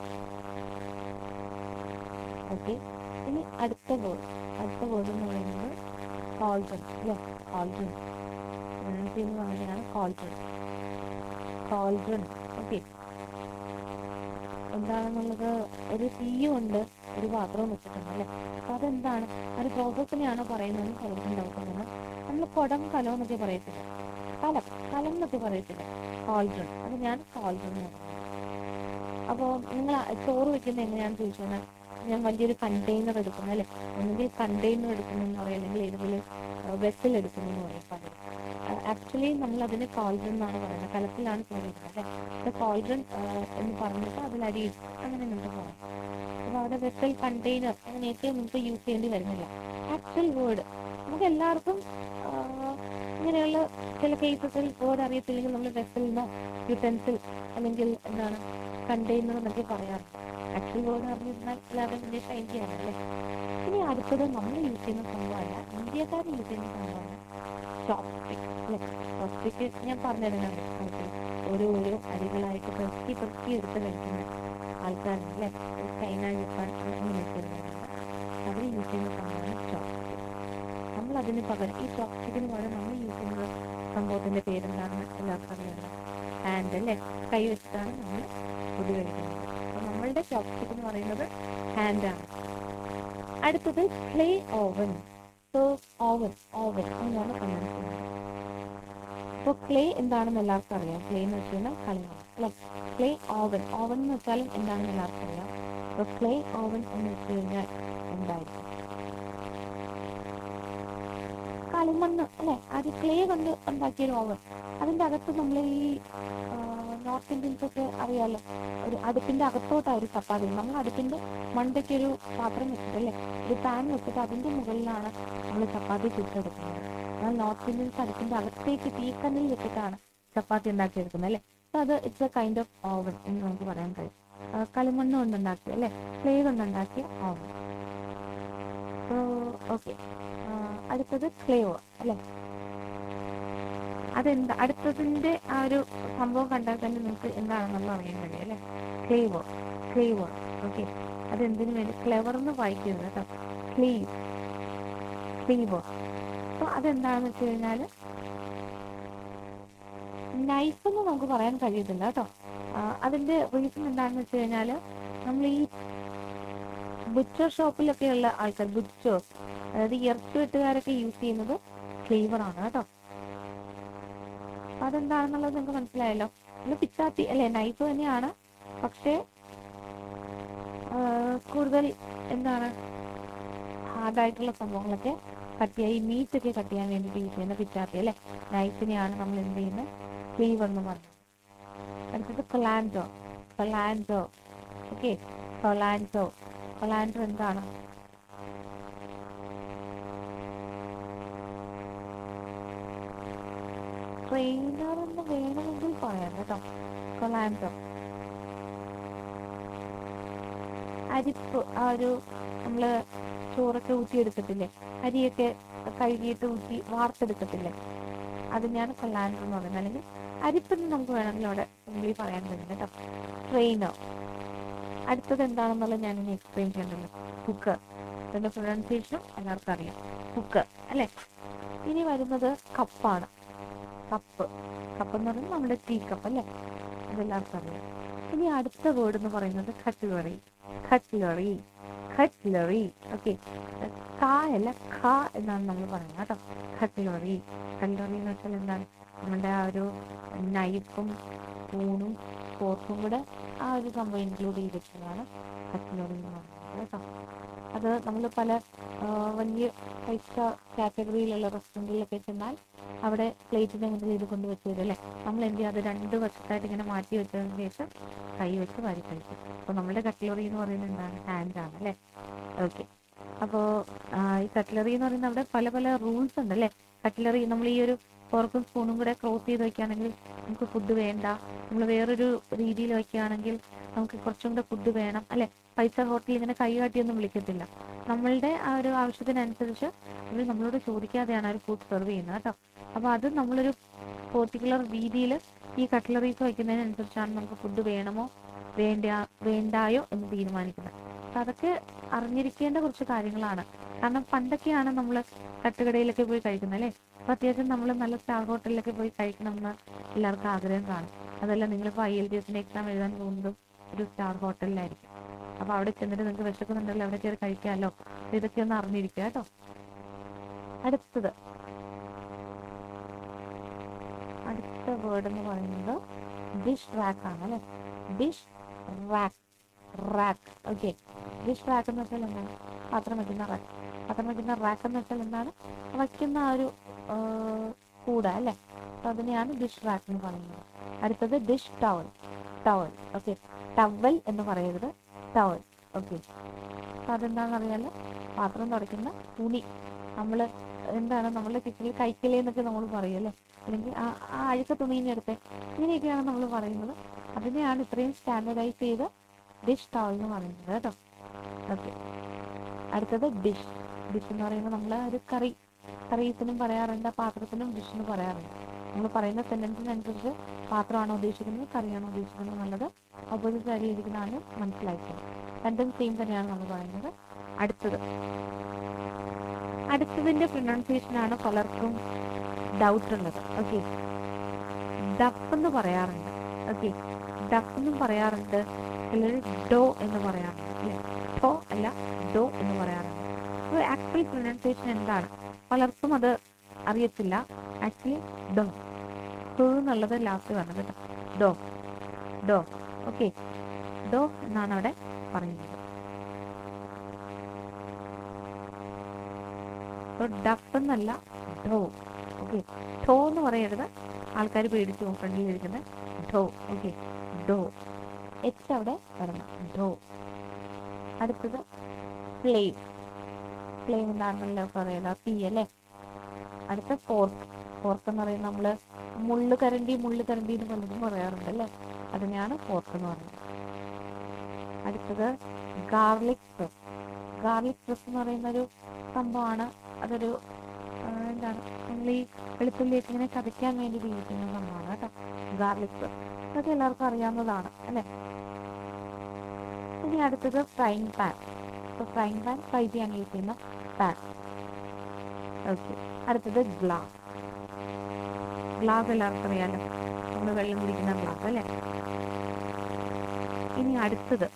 ഓക്കെ ഇനി അടുത്ത വേർഡ് അടുത്ത വേർഡ് എന്ന് പറയുന്നത് കോൾഡൻ അല്ലേ കോൾഡൻ എന്ന് പറയുന്നതാണ് കോൾഡൻ കോൾഡൻ ഓക്കെ എന്താണെന്നുള്ളത് ഒരു തീയും ഉണ്ട് ഒരു പാത്രവും വെച്ചിട്ടുണ്ട് അല്ലേ അപ്പൊ അതെന്താണ് ഒരു പ്രോസസ്സിനെയാണോ പറയുന്നതെന്ന് പലർക്കും ഡൗട്ട് വന്നു നമ്മൾ കുടം കലം എന്നൊക്കെ പറയത്തില്ല കലം കലം എന്നൊക്കെ പറയത്തില്ല കോൾഡ്രൺ അത് ഞാൻ കോൾഡ്രൺ എന്ന് പറയുന്നത് അപ്പോൾ നിങ്ങൾ ചോറ് വെക്കുന്നത് എങ്ങനെയാണെന്ന് ചോദിച്ചു കഴിഞ്ഞാൽ ഞാൻ വലിയൊരു കണ്ടെയ്നർ എടുക്കുന്നു അല്ലെ ഒന്നുകിൽ കണ്ടെയ്നർ എടുക്കുന്നു എന്ന് പറയും അല്ലെങ്കിൽ ഏതെങ്കിലും വെസൽ എടുക്കുന്നു എന്ന് പറയും പലരും ആക്ച്വലി നമ്മൾ അതിന് കോൾഡ്രൺ എന്നാണ് പറയുന്നത് കലത്തിലാണ് ചോദിക്കുന്നത് അല്ലെ കോൾഡ്രൺ എന്ന് പറഞ്ഞിട്ട് അതിൽ അരി ഇട്ട് അങ്ങനെ നമുക്ക് പറയാം അപ്പൊ അവിടെ വെസൽ കണ്ടെയ്നർ അങ്ങനെയൊക്കെ നമുക്ക് യൂസ് ചെയ്യേണ്ടി വരുന്നില്ല ആക്ച്വൽ വേർഡ് നമുക്ക് എല്ലാവർക്കും ആ, ഇങ്ങനെയുള്ള ചില കേസസിൽ വേർഡ് അറിയത്തില്ലെങ്കിൽ നമ്മൾ വെസലിനോ യുട്ടൻസിൽ അല്ലെങ്കിൽ എന്താണ് കണ്ടെയ്നർ എന്നൊക്കെ പറയാറുണ്ട് ആക്ച്വൽ വേർഡ് അറിഞ്ഞിരുന്നാൽ എല്ലാവരും വലിയ ഷൈൻ ചെയ്യാനല്ലേ ഇനി അടുത്തത് നമ്മൾ യൂസ് ചെയ്യുന്ന സംഭവമല്ല ഇന്ത്യക്കാർ യൂസ് ചെയ്യുന്ന സംഭവമാണ് ചോപ്സ്റ്റിക് അല്ലെ ചോപ്സ്റ്റിക് ഞാൻ പറഞ്ഞിരുന്നത് ആൾക്കാർ ഓരോ ഓരോ അരികളായിട്ട് പെറുക്കി പെറുക്കി എടുത്ത് കഴിക്കുന്ന ആൾക്കാരുണ്ട് അല്ലെ ചൈന ജപ്പാൻ അങ്ങനെയൊക്കെ ഉള്ളവരുണ്ട് അവർ യൂസ് ചെയ്യുന്ന സംഭവമാണ് ചോപ്സ്റ്റിക് നമ്മൾ അതിന് പകരം ഈ ചോപ്സ്റ്റിക്കിന് പകരം നമ്മൾ യൂസ് ചെയ്യുന്ന സംഭവത്തിന്റെ പേരെന്താണെന്ന് എല്ലാവർക്കും അറിയാമല്ലോ ഹാൻഡ് അല്ലേ കൈ വെച്ചിട്ടാണ് നമ്മൾ ഫുഡ് കഴിക്കുന്നത് അപ്പൊ നമ്മളുടെ ചോപ്സ്റ്റിക് എന്ന് പറയുന്നത് ഹാൻഡാണ് അടുത്തത് clay oven so oven oven എന്നാണ് കണ്ടുപിടിക്കുന്നത് അപ്പോൾ ക്ലേ എന്താണെന്ന് എല്ലാവർക്കും അറിയാം ക്ലേ എന്ന് വെച്ച് കഴിഞ്ഞാൽ കളിമണ്ണ് അല്ലെ ക്ലേ ഓവൻ ഓവൻ എന്ന് വെച്ചാലും എന്താണെന്ന് എല്ലാവർക്കും അറിയാം അപ്പോൾ ക്ലേ ഓവൻ എന്ന് വെച്ച് കഴിഞ്ഞാൽ എന്തായിരിക്കും കളിമണ്ണ് അല്ലെ അത് ക്ലേ കൊണ്ട് ഉണ്ടാക്കിയ ഒരു ഓവൻ അതിന്റെ അകത്ത് നമ്മൾ ഈ നോർത്ത് ഇന്ത്യൻസ് ഒക്കെ അറിയാലോ ഒരു അടുപ്പിന്റെ അകത്തോട്ടാണ് ഒരു ചപ്പാത്തി നമ്മൾ അടുപ്പിന്റെ മണ്ടയ്ക്ക് ഒരു പാത്രം വെച്ചിട്ട് അല്ലേ ഒരു പാൻ വെച്ചിട്ട് അതിന്റെ മുകളിലാണ് നമ്മൾ ചപ്പാത്തി ചുട്ടെടുക്കുന്നത് എന്നാൽ നോർത്ത് ഇന്ത്യൻസ് അടുപ്പിന്റെ അകത്തേക്ക് തീക്കണ്ണിൽ വെച്ചിട്ടാണ് ചപ്പാത്തി ഉണ്ടാക്കിയെടുക്കുന്നത് അല്ലേ അപ്പൊ അത് it's a kind of oven എന്ന് നമുക്ക് പറയാൻ കഴിയും ആ, കളിമണ്ണ് കൊണ്ടുണ്ടാക്കിയ അല്ലെ ക്ലേ കൊണ്ടുണ്ടാക്കിയ ഓവൻ ഓക്കെ അടുത്തത് ക്ലേവർ അല്ലെ അതെന്താ അടുത്തതിന്റെ ആ ഒരു സംഭവം കണ്ടാൽ തന്നെ നിങ്ങൾക്ക് എന്താണെന്നുള്ള അറിയാൻ കഴിയും അല്ലെ ക്ലേവർ ക്ലേവർ ഓക്കെ അതെന്തിനു വേണ്ടി ക്ലെവർ എന്ന് വായിക്കരുത് കേട്ടോ ക്ലീവ് ക്ലീവർ അപ്പൊ അതെന്താണെന്ന് വെച്ച് കഴിഞ്ഞാല് നൈഫ് എന്ന് നമുക്ക് പറയാൻ കഴിയത്തില്ല കേട്ടോ ആ, അതിന്റെ റീസൺ എന്താണെന്ന് വെച്ച് കഴിഞ്ഞാല് നമ്മൾ ഈ ബുച്ചർ ഷോപ്പിലൊക്കെയുള്ള ആൾക്കാർ ബുച്ചേഴ്സ് അതായത് ഇറച്ചി വെട്ടുകാരൊക്കെ യൂസ് ചെയ്യുന്നത് ഫ്ലേവർ ആണ് കേട്ടോ അപ്പൊ അതെന്താണെന്നുള്ളത് നിങ്ങൾക്ക് മനസ്സിലായല്ലോ നമ്മൾ പിച്ചാത്തി അല്ലെ നൈഫ് തന്നെയാണ് പക്ഷേ ആ, കൂടുതൽ എന്താണ് ഹാർഡായിട്ടുള്ള സംഭവങ്ങളൊക്കെ കട്ട് ചെയ്യാൻ ഈ മീറ്റ് ഒക്കെ കട്ട് ചെയ്യാൻ വേണ്ടിയിട്ട് യൂസ് ചെയ്യുന്ന പിച്ചാത്തി അല്ലെ നൈഫിനെയാണ് നമ്മൾ എന്ത് ചെയ്യുന്നത് ക്ലീവ് എന്ന് പറയുന്നത് അടുത്തത് കൊലാൻഡോ കൊലാൻഡോ ഓക്കെ കൊലാൻഡോ കൊലാൻഡോ എന്താണ് ട്രെയിനർ എന്ന് വേണമെങ്കിൽ പറയാം കേട്ടോ കൊലാൻഡോ അരിപ്പ് ആ ഒരു നമ്മള് ചോറൊക്കെ ഊറ്റിയെടുക്കത്തില്ലേ അരിയൊക്കെ കഴുകിയിട്ട് ഊറ്റി വാർത്തെടുക്കത്തില്ലേ അതിനെയാണ് കൊലാൻഡർ എന്ന് പറയുന്നത് അല്ലെങ്കിൽ അരിപ്പെന്ന് നമുക്ക് വേണമെങ്കിൽ അവിടെ സിംപ്ലി പറയാൻ കഴിയും കേട്ടോ ട്രെയിനർ അടുത്തത് എന്താണെന്നുള്ളത് ഞാൻ ഇനി എക്സ്പ്ലെയിൻ ചെയ്യണ്ടല്ലോ കുക്കർ ഇതിന്റെ പ്രൊനൗൺസിയേഷൻ എല്ലാവർക്കും അറിയാം കുക്കർ അല്ലെ ഇനി വരുന്നത് കപ്പാണ് കപ്പ് കപ്പ് എന്ന് പറയുന്നത് നമ്മുടെ ടീ കപ്പ് അല്ലെ അതെല്ലാവർക്കും അറിയാം ഇനി അടുത്ത വേർഡ് എന്ന് പറയുന്നത് കട്ട്ലറി കട്ട്ലറി കട്ട്ലറി ഓക്കെ കായല്ല ഖ എന്നാണ് നമ്മൾ പറയുന്നത് കേട്ടോ കട്ട്ലറി കട്ട്ലറി എന്ന് വെച്ചാൽ എന്താണ് നമ്മുടെ ആ ഒരു നൈഫും സ്പൂണും ഫോർക്കും കൂടെ ആ ഒരു സംഭവം ഇൻക്ലൂഡ് ചെയ്തിട്ടുള്ളതാണ് കട്ട്ലറി എന്ന് പറയുന്നത് കേട്ടോ അത് നമ്മൾ പല ആ, വലിയ ഫൈവ് സ്റ്റാർ കാറ്റഗറിയിലുള്ള റെസ്റ്റോറൻറ്റിലൊക്കെ ചെന്നാൽ അവിടെ പ്ലേറ്റിന്റെ മുന്നിൽ ഇത് കൊണ്ട് വെച്ച് തരും അല്ലേ നമ്മൾ എന്ത് ചെയ്യും അത് രണ്ട് വശത്തായിട്ട് ഇങ്ങനെ മാറ്റി വെച്ചതിന് ശേഷം കൈ വെച്ച് വാരി കഴിക്കും അപ്പൊ നമ്മുടെ കട്ട്ലറി എന്ന് പറയുന്നത് എന്താണ് ഹാൻഡ് ആണ് അല്ലേ ഓക്കെ അപ്പോ ആ, ഈ കട്ട്ലറി എന്ന് പറയുന്നത് അവിടെ പല പല റൂൾസ് ഉണ്ട് അല്ലേ കട്ട്ലറി നമ്മൾ ഈ ഒരു ഫോർക്കും സ്പൂണും കൂടെ ക്രോസ് ചെയ്ത് വെക്കുകയാണെങ്കിൽ നമുക്ക് ഫുഡ് വേണ്ട നമ്മൾ വേറൊരു രീതിയിൽ വെക്കുകയാണെങ്കിൽ നമുക്ക് കുറച്ചും കൂടെ ഫുഡ് വേണം അല്ലെ പൈസ ഹോട്ടലിൽ ഇങ്ങനെ കൈ കാട്ടിയൊന്നും വിളിക്കത്തില്ല നമ്മളുടെ ആ ഒരു ആവശ്യത്തിനനുസരിച്ച് അവർ നമ്മളോട് ചോദിക്കാതെയാണ് ആ ഒരു ഫുഡ് സെർവ് ചെയ്യുന്നത് കേട്ടോ അപ്പൊ അത് നമ്മളൊരു പെർട്ടിക്കുലർ രീതിയിൽ ഈ കട്ട്ലറീസ് വയ്ക്കുന്നതിനനുസരിച്ചാണ് നമുക്ക് ഫുഡ് വേണമോ വേണ്ട വേണ്ടായോ എന്ന് തീരുമാനിക്കുന്നത് അപ്പൊ അതൊക്കെ അറിഞ്ഞിരിക്കേണ്ട കുറച്ച് കാര്യങ്ങളാണ് കാരണം പണ്ടൊക്കെയാണ് നമ്മൾ തട്ടുകടയിലൊക്കെ പോയി കഴിക്കുന്നത് അല്ലേ അപ്പൊ അത്യാവശ്യം നമ്മൾ നല്ല സ്റ്റാർ ഹോട്ടലിലൊക്കെ പോയി കഴിക്കണമെന്ന് എല്ലാവർക്കും ആഗ്രഹം കാണും അതല്ല നിങ്ങളിപ്പോൾ ഐ എൽ ടി എസിന്റെ എക്സാം എഴുതാൻ പോകുന്നതും ഒരു സ്റ്റാർ ഹോട്ടലിലായിരിക്കും അപ്പൊ അവിടെ ചെന്നിട്ട് നിങ്ങൾക്ക് വിശക്കുന്നുണ്ടല്ലോ അവിടെ കയറി കഴിക്കാമല്ലോ അപ്പൊ ഇതൊക്കെ ഒന്ന് അറിഞ്ഞിരിക്കുക കേട്ടോ അടുത്തത് അടുത്ത വേർഡ് എന്ന് പറയുന്നത് ഡിഷ് റാക്ക് ആണ് അല്ലെ dish rack rack okay dish rack എന്ന് വെച്ചാൽ എന്താണ് പാത്രം വയ്ക്കുന്ന റാക്ക് പാത്രം വയ്ക്കുന്ന റാക്ക് എന്ന് വെച്ചാൽ എന്താണ് വയ്ക്കുന്ന ആ ഒരു ആ, കൂട അല്ലെ അപ്പൊ അതിനെയാണ് ഡിഷ് റാക്ക് എന്ന് പറയുന്നത് അടുത്തത് dish towel towel okay towel എന്ന് പറയരുത് ടവൽ ഓക്കെ അപ്പൊ അതെന്താണെന്ന് അറിയാലോ പാത്രം തുടയ്ക്കുന്ന തുണി നമ്മള് എന്താണ് നമ്മളുടെ കിച്ചണിൽ കൈക്കലേ എന്നൊക്കെ നമ്മൾ പറയും അല്ലേ അല്ലെങ്കിൽ ആ ആ അഴുക്ക തുണീനെ എടുത്ത് ഇങ്ങനെയൊക്കെയാണ് നമ്മൾ പറയുന്നത് അതിനെയാണ് ഇത്രയും സ്റ്റാൻഡർഡൈസ് ചെയ്ത് ഡിഷ് ടവൽ എന്ന് പറയുന്നത് കേട്ടോ ഓക്കെ അടുത്തത് ഡിഷ് ഡിഷ് എന്ന് പറയുമ്പോൾ നമ്മൾ ഒരു കറി കറീസിനും പറയാറുണ്ട് പാത്രത്തിനും ഡിഷ് എന്ന് പറയാറുണ്ട് നമ്മൾ പറയുന്ന സെന്റൻസിനനുസരിച്ച് പാത്രമാണോ ഉദ്ദേശിക്കുന്നത് കറിയാണോ ഉദ്ദേശിക്കുന്നത് എന്നുള്ളത് ഓപ്പോസിറ്റ് സൈഡിൽ ഇരിക്കുന്ന ആള് മനസ്സിലാക്കണം രണ്ടും സെയിം തന്നെയാണ് നമ്മൾ പറയുന്നത് അടുത്തത് അടുത്തതിന്റെ പ്രൊനൗൺസിയേഷൻ ആണ് പലർക്കും ഡൗട്ട് ഉള്ളത് ഓക്കെ ഡഫ് എന്ന് പറയാറുണ്ട് ഓക്കെ ഡഫ് എന്നും പറയാറുണ്ട് ചിലർ ഡോ എന്ന് പറയാറുണ്ട് അല്ലെ ഡോ അല്ല ഡോ എന്ന് പറയാറുണ്ട് അപ്പോൾ ആക്ച്വലി പ്രൊനൗൺസിയേഷൻ എന്താണ് പലർക്കും അത് അറിയത്തില്ല ആക്ച്വലി ഡോ ഡോ എന്നുള്ളത് ലാസ്റ്റ് വരണം കേട്ടോ ഡോ ഡോ ഓക്കെ ഡോ എന്നാണ് അവിടെ പറയുന്നത് അപ്പോൾ ഡഫ് എന്നല്ല ഡോ ഓക്കെ ഡോ എന്ന് പറയരുത് ആൾക്കാർ പേടിച്ചു പോകും ഫ്രണ്ടിൽ ഇരിക്കുന്നത് ഡോ ഓക്കെ ഡോ എച്ച് അവിടെ വരണം ഡോ അടുത്തത് ഫ്ലെയിം ഫ്ലെയിം എന്താണെന്നല്ലോ പറയുക തീ അല്ലേ അടുത്ത ഫോർക്ക് ഫോർക്ക് എന്ന് പറയുന്നത് നമ്മള് മുള്ളു കരണ്ടി മുള്ളു കരണ്ടി എന്ന് പലതും പറയാറുണ്ട് അല്ലേ അതിനെയാണ് ഫോർക്ക് എന്ന് പറയുന്നത് അടുത്തത് ഗാർലിക് പ്രസ് ഗാർലിക് പ്രസ് എന്ന് പറയുന്ന ഒരു സംഭവമാണ് അതൊരു ആ, എന്താണ് നമ്മൾ ഈ വെളുത്തുള്ളിയൊക്കെ ഇങ്ങനെ ചതയ്ക്കാൻ വേണ്ടി ഉപയോഗിക്കുന്ന സംഭവമാണ് കേട്ടോ ഗാർലിക് പ്രസ് അതൊക്കെ എല്ലാവർക്കും അറിയാവുന്നതാണ് അല്ലേ ഇനി അടുത്തത് ഫ്രൈങ് പാൻ ഇപ്പൊ ഫ്രൈങ് പാൻ ഫ്രൈ ചെയ്യാൻ യൂസ് ചെയ്യുന്ന പാൻ ഓക്കെ അടുത്തത് ഗ്ലാസ് ഗ്ലാസ് എല്ലാവർക്കും അറിയാലോ നമ്മൾ വെള്ളം കുടിക്കുന്ന ഗ്ലാസ് അല്ലേ ഇനി അടുത്തത്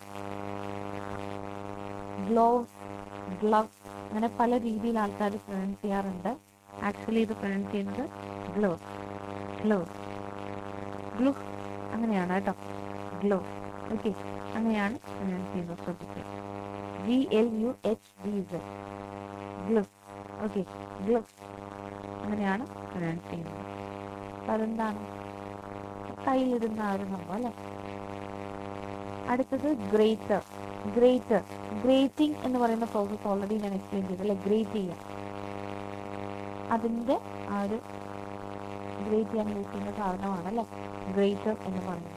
ഗ്ലോവ്സ് ഗ്ലവ് അങ്ങനെ പല രീതിയിൽ ആൾക്കാർ പ്രൊനൗൺസ് ചെയ്യാറുണ്ട് ആക്ച്വലി ഇത് പ്രൊനൗൺസ് ചെയ്യുന്നത് ഗ്ലോ ഗ്ലോ ഗ്ലു അങ്ങനെയാണ് കേട്ടോ ഗ്ലോ ഓക്കെ അങ്ങനെയാണ് പ്രൊനൗൺസ് ചെയ്യുന്നത് ശ്രദ്ധിക്കുക G L U H D Z glue okay glue അങ്ങനെയാണ് പ്രൊനൗൺസ് ചെയ്യുന്നത് അപ്പൊ അതെന്താണ് കയ്യിലിടുന്ന ആ ഒരു സംഭവം അല്ലേ അടുത്തത് ഗ്രേറ്റർ ഗ്രേറ്റർ ഗ്രേറ്റിംഗ് എന്ന് പറയുന്ന പ്രോസസ് ഓൾറെഡി ഞാൻ എക്സ്പ്ലെയിൻ ചെയ്തു അല്ലെ ഗ്രേറ്റ് ചെയ്യുക അതിന്റെ ആ ഒരു ഗ്രേറ്റ് ചെയ്യാൻ യൂസ് ചെയ്യുന്ന സാധനമാണ് അല്ലെ ഗ്രേറ്റർ എന്ന് പറയുന്നത്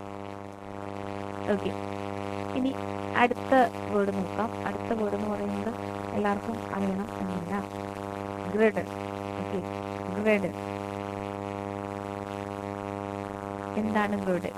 ഓക്കെ ഇനി അടുത്ത വേർഡ് നോക്കാം അടുത്ത വേർഡ് എന്ന് പറയുന്നത് എല്ലാവർക്കും അറിയണം എന്നില്ല ഗ്രെഡ് ഓക്കെ ഗ്രെഡ് എന്താണ് ഗ്രെഡ്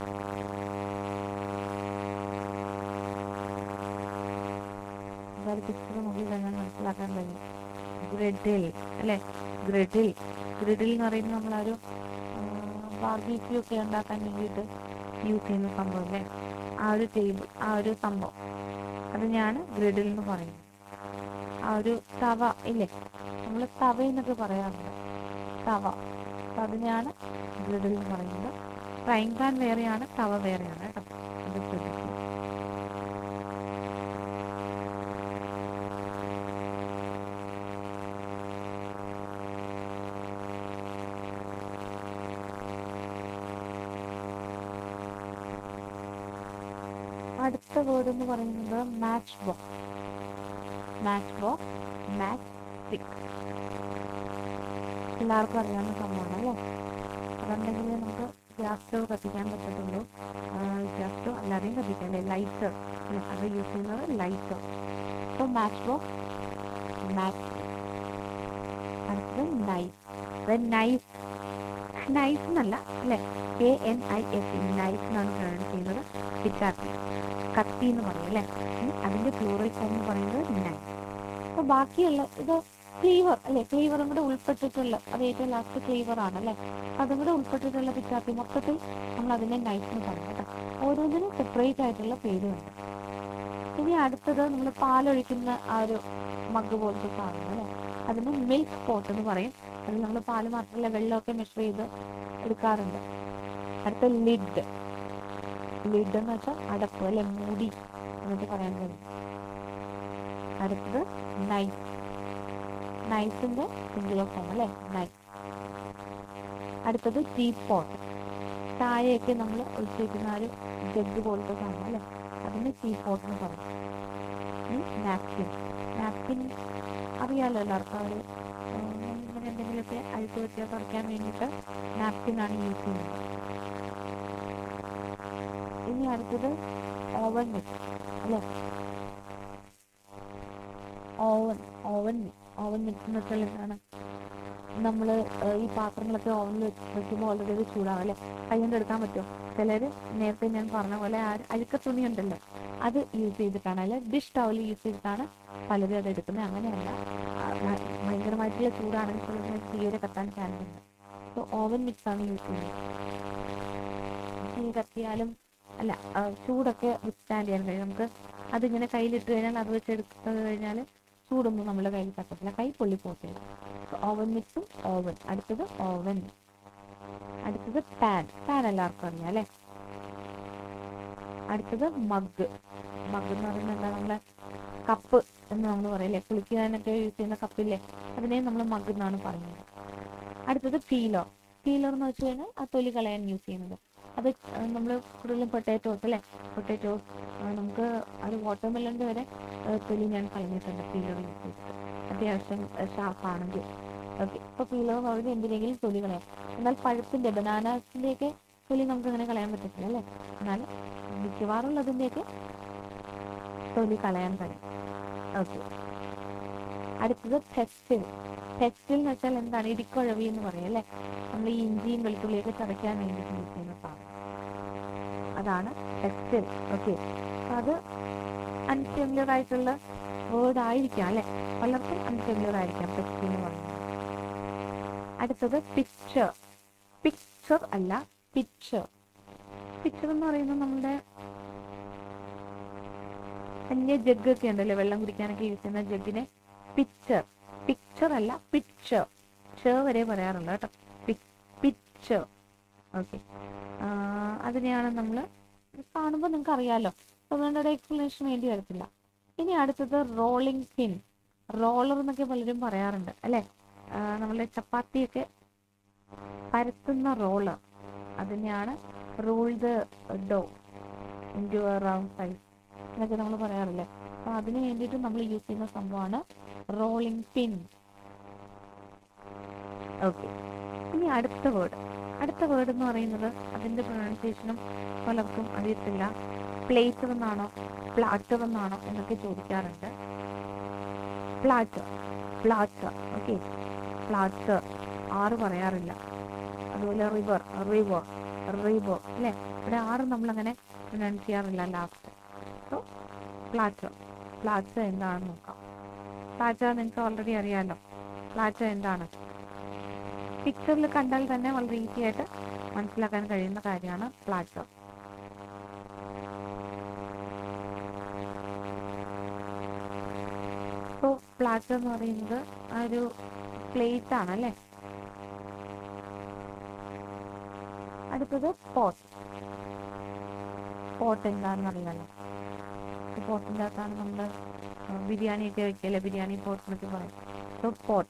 ഒരു പിക്ചർ നോക്കി കഴിഞ്ഞാൽ മനസ്സിലാക്കാൻ കഴിയും ഗ്രിഡിൽ അല്ലെ ഗ്രിഡിൽ ഗ്രിഡിൽ എന്ന് പറയുന്നത് നമ്മളൊരു ബാർബിക്യൂ ഒക്കെ ഉണ്ടാക്കാൻ വേണ്ടിയിട്ട് യൂസ് ചെയ്യുന്ന സംഭവം അല്ലേ ആ ഒരു ടേബിൾ ആ ഒരു സംഭവം അത് ഞാൻ ഗ്രിഡിൽ എന്ന് പറയുന്നത് ആ ഒരു തവ ഇല്ലേ നമ്മൾ തവ എന്നൊക്കെ പറയാറുണ്ട് തവ അപ്പൊ അതിനെയാണ് ഗ്രിഡിൽ എന്ന് പറയുന്നത് ഫ്രൈങ് പാൻ വേറെയാണ് തവ വേറെയാണ് കേട്ടോ അത് ശ്രദ്ധിക്കുക അടുത്ത വേർഡ് എന്ന് പറയുന്നത് matchbox matchbox matchstick എല്ലാവർക്കും അറിയാവുന്ന സംഭവമാണ് അല്ലേ അതുണ്ടെങ്കിൽ നമുക്ക് ഗ്യാസ് സ്റ്റവ് കത്തിക്കാൻ പറ്റത്തുള്ളൂ ഗ്യാസ് സ്റ്റവ് അല്ലാതെയും കത്തിക്കാം അല്ലേ ലൈറ്റർ അത് യൂസ് ചെയ്യുന്നത് ലൈറ്റർ അപ്പോൾ മാച്ച് ബോക്സ് മാച്ച് അടുത്തത് നൈഫ് നൈഫ് നൈഫ് എന്നല്ല അല്ലേ K N I F knife എന്നാണ് പ്രൊനൗൺസ് ചെയ്യുന്നത് പിച്ചാത്തി കത്തി എന്ന് പറയും അല്ലേ ഉം, അതിന്റെ പ്ലൂറൽ ഫോം എന്ന് പറയുന്നത് നൈഫ് അപ്പൊ ബാക്കിയുള്ള ഇത് ക്ലീവർ അല്ലെ ക്ലീവറും കൂടെ ഉൾപ്പെട്ടിട്ടുള്ള അത് ഏറ്റവും ലാസ്റ്റ് ക്ലീവർ ആണ് അല്ലെ അതും കൂടെ ഉൾപ്പെട്ടിട്ടുള്ള പിച്ചാത്തി മൊത്തത്തിൽ നമ്മൾ അതിനെ നൈഫ് എന്ന് പറയും കേട്ടോ ഓരോന്നിനും സെപ്പറേറ്റ് ആയിട്ടുള്ള പേരുണ്ട് ഇനി അടുത്തത് നമ്മൾ പാലൊഴിക്കുന്ന ആ ഒരു മഗ് പോലത്തെ സാധനം അല്ലെ അതിന് മിൽക്ക് പോട്ട് എന്ന് പറയും അതിൽ നമ്മൾ പാല് മാത്രമല്ല വെള്ളമൊക്കെ മെഷർ ചെയ്ത് എടുക്കാറുണ്ട് അടുത്ത ലിഡ് ലിഡ് എന്ന് വെച്ചാൽ അടപ്പ് അല്ലെ മൂടി എന്നൊക്കെ പറയാൻ കഴിയും അടുത്തത് നൈഫ് നൈഫിന്റെ സിംഗുലർ ഫോം അല്ലെ നൈഫ് അടുത്തത് ടീ പോട്ട് ചായയൊക്കെ നമ്മൾ ഒഴിച്ച് വെക്കുന്ന ആ ഒരു ജഗ് പോലത്തെ സാധനം അല്ലെ അതിന് ടീ പോട്ട് എന്ന് പറയും നാപ്കിൻ നാപ്കിൻ അറിയാലോ എല്ലാവർക്കും ആ ഒരു ഉം, ഇങ്ങനെ എന്തെങ്കിലുമൊക്കെ അഴുക്ക് പറ്റിയാൽ തുടയ്ക്കാൻ വേണ്ടിയിട്ട് നാപ്കിൻ ആണ് യൂസ് ചെയ്യുന്നത് ഇനി അടുത്തത് ഓവൻ മിറ്റ് അല്ലെ ഓവൻ ഓവൻ ഓവൻ മിക്സ് എന്ന് വെച്ചാൽ എന്താണ് നമ്മൾ ഈ പാത്രങ്ങളൊക്കെ ഓവനിൽ വെക്കുമ്പോൾ ഓൾറെഡി അത് ചൂടാവും അല്ലേ കൈ കൊണ്ട് എടുക്കാൻ പറ്റുമോ ചിലർ നേരത്തെ ഞാൻ പറഞ്ഞ പോലെ ആ അഴുക്ക തുണി ഉണ്ടല്ലോ അത് യൂസ് ചെയ്തിട്ടാണ് അല്ലെ ഡിഷ് ടവൽ യൂസ് ചെയ്തിട്ടാണ് പലരും അത് എടുക്കുന്നത് അങ്ങനെയല്ല ആ, ഭ- ഭയങ്കരമായിട്ടുള്ള ചൂടാണെങ്കിൽ ചിലപ്പോൾ തീരെ കത്താൻ ചാൻസ് ഉണ്ട് സോ ഓവൻ മിക്സ് ആണ് യൂസ് ചെയ്യുന്നത് തീ കത്തിയാലും അല്ല ആ, ചൂടൊക്കെ വിസ്റ്റാൻഡ് ചെയ്യാൻ കഴിയും നമുക്ക് അതിങ്ങനെ കയ്യിലിട്ട് കഴിഞ്ഞാൽ അത് വെച്ച് എടുത്ത് കഴിഞ്ഞാൽ ചൂടൊന്നും നമ്മുടെ കയ്യിൽ തട്ടത്തില്ല കൈ പൊള്ളി പോകത്തില്ല ഓവൻ മിക്സും ഓവൻ അടുത്തത് ഓവൻ അടുത്തത് പാൻ പാൻ എല്ലാവർക്കും അറിയാം അല്ലേ അടുത്തത് മഗ് മഗ് എന്ന് പറയുന്നത് എന്താ നമ്മളെ കപ്പ് എന്ന് നമ്മൾ പറയില്ലേ കുളിക്കാനൊക്കെ യൂസ് ചെയ്യുന്ന കപ്പില്ലേ അതിനെ നമ്മൾ മഗ് എന്നാണ് പറയുന്നത് അടുത്തത് പീലർ പീലർ എന്ന് വെച്ച് കഴിഞ്ഞാൽ ആ തൊലി കളയാൻ യൂസ് ചെയ്യുന്നത് അത് നമ്മൾ കൂടുതലും പൊട്ടാറ്റോസ് അല്ലേ പൊട്ടാറ്റോസ് നമുക്ക് അത് വാട്ടർമെലൻ്റെ വരെ ആ, തൊലി ഞാൻ കളഞ്ഞിട്ടുണ്ട് പീലർ യൂസ് ചെയ്തിട്ട് അത്യാവശ്യം ഷാർപ്പാണെങ്കിൽ ഓക്കെ ഇപ്പൊ പീലർ എന്ന് പറയുന്നത് എന്തിനെങ്കിലും തൊലി കളയാം എന്നാൽ പഴത്തിന്റെ ബനാനാസിന്റെയൊക്കെ തൊലി നമുക്ക് അങ്ങനെ കളയാൻ പറ്റത്തില്ല അല്ലേ എന്നാൽ മിക്കവാറുള്ളതിന്റെയൊക്കെ തൊലി കളയാൻ കഴിയും ഓക്കെ അടുത്തത് ടെക്സ്റ്റിൽ ടെക്സ്റ്റിൽ എന്ന് വെച്ചാൽ എന്താണ് ഇടിക്കുഴവി എന്ന് പറയും അല്ലേ നമ്മൾ ഈ ഇഞ്ചിയും വെളുത്തുള്ളിയൊക്കെ ചതയ്ക്കാൻ വേണ്ടി യൂസ് ചെയ്യുന്ന സാധനം അതാണ് ടെക്സ്റ്റിൽ ഓക്കെ അത് അൺഫെമിലർ ആയിട്ടുള്ള വേർഡ് ആയിരിക്കാം അല്ലെ പലർക്കും അൺഫെമിലർ ആയിരിക്കാം ടെക്സ്റ്റിൽ എന്ന് പറയുന്നത് അടുത്തത് പിക്ചർ പിക്ചർ അല്ല പിക്ചർ പിക്ചർ എന്ന് പറയുന്നത് നമ്മുടെ വലിയ ജഗ് ഒക്കെ ഉണ്ടല്ലോ വെള്ളം കുടിക്കാനൊക്കെ യൂസ് ചെയ്യുന്ന ജഗ്ഗിനെ പിക്ചർ പിക്ചർ അല്ല പിക്ചർ ച വരെ പറയാറുണ്ട് കേട്ടോ പിക്ചർ ഓക്കെ അതിനെയാണ് നമ്മൾ കാണുമ്പോൾ നിങ്ങൾക്ക് അറിയാലോ അതുകൊണ്ട് ഒരു എക്സ്പ്ലനേഷൻ വേണ്ടി വരത്തില്ല ഇനി അടുത്തത് റോളിംഗ് പിൻ റോളർ എന്നൊക്കെ പലരും പറയാറുണ്ട് അല്ലെ നമ്മളുടെ ചപ്പാത്തിയൊക്കെ പരത്തുന്ന റോളർ അതിനെയാണ് roll the dough into round size എന്നൊക്കെ നമ്മൾ പറയാറില്ലേ അപ്പൊ അതിന് വേണ്ടിയിട്ട് നമ്മൾ യൂസ് ചെയ്യുന്ന സംഭവമാണ് റോളിംഗ് പിൻ ഓക്കെ ഇനി അടുത്ത വേർഡ് അടുത്ത വേർഡ് എന്ന് പറയുന്നത് അതിന്റെ പ്രൊനൗൺസിയേഷനും പലർക്കും അറിയത്തില്ല പ്ലേറ്റർ എന്നാണോ പ്ലാറ്റർ എന്നാണോ എന്നൊക്കെ ചോദിക്കാറുണ്ട് പ്ലാറ്റർ പ്ലാറ്റർ ഓക്കെ പ്ലാറ്റർ ആറ് പറയാറില്ല അതുപോലെ റിവർ റിവർ റിവർ അല്ലേ ഇവിടെ ആറ് നമ്മളങ്ങനെ പ്രൊനൗൺസ് ചെയ്യാറില്ല ലാസ്റ്റ് സോ പ്ലാറ്റർ പ്ലാറ്റർ എന്താണെന്ന് നോക്കാം പ്ലാറ്റർ നിങ്ങൾക്ക് ഓൾറെഡി അറിയാമല്ലോ പ്ലാറ്റർ എന്താണ് പിക്ചറിൽ കണ്ടാൽ തന്നെ വളരെ ഈസി ആയിട്ട് മനസ്സിലാക്കാൻ കഴിയുന്ന കാര്യമാണ് പ്ലാറ്റർ സോ പ്ലാറ്റർ എന്ന് പറയുന്നത് ആ ഒരു പ്ലേറ്റ് ആണ് അല്ലേ അടുത്തത് പോട്ട് പോട്ട് എന്താണെന്ന് അറിയാലോ പോട്ടിൻ്റെ അകത്താണ് നമ്മൾ ബിരിയാണിയൊക്കെ വെക്കല്ലേ ബിരിയാണി പോട്ട് എന്നൊക്കെ പറയും സോ പോട്ട്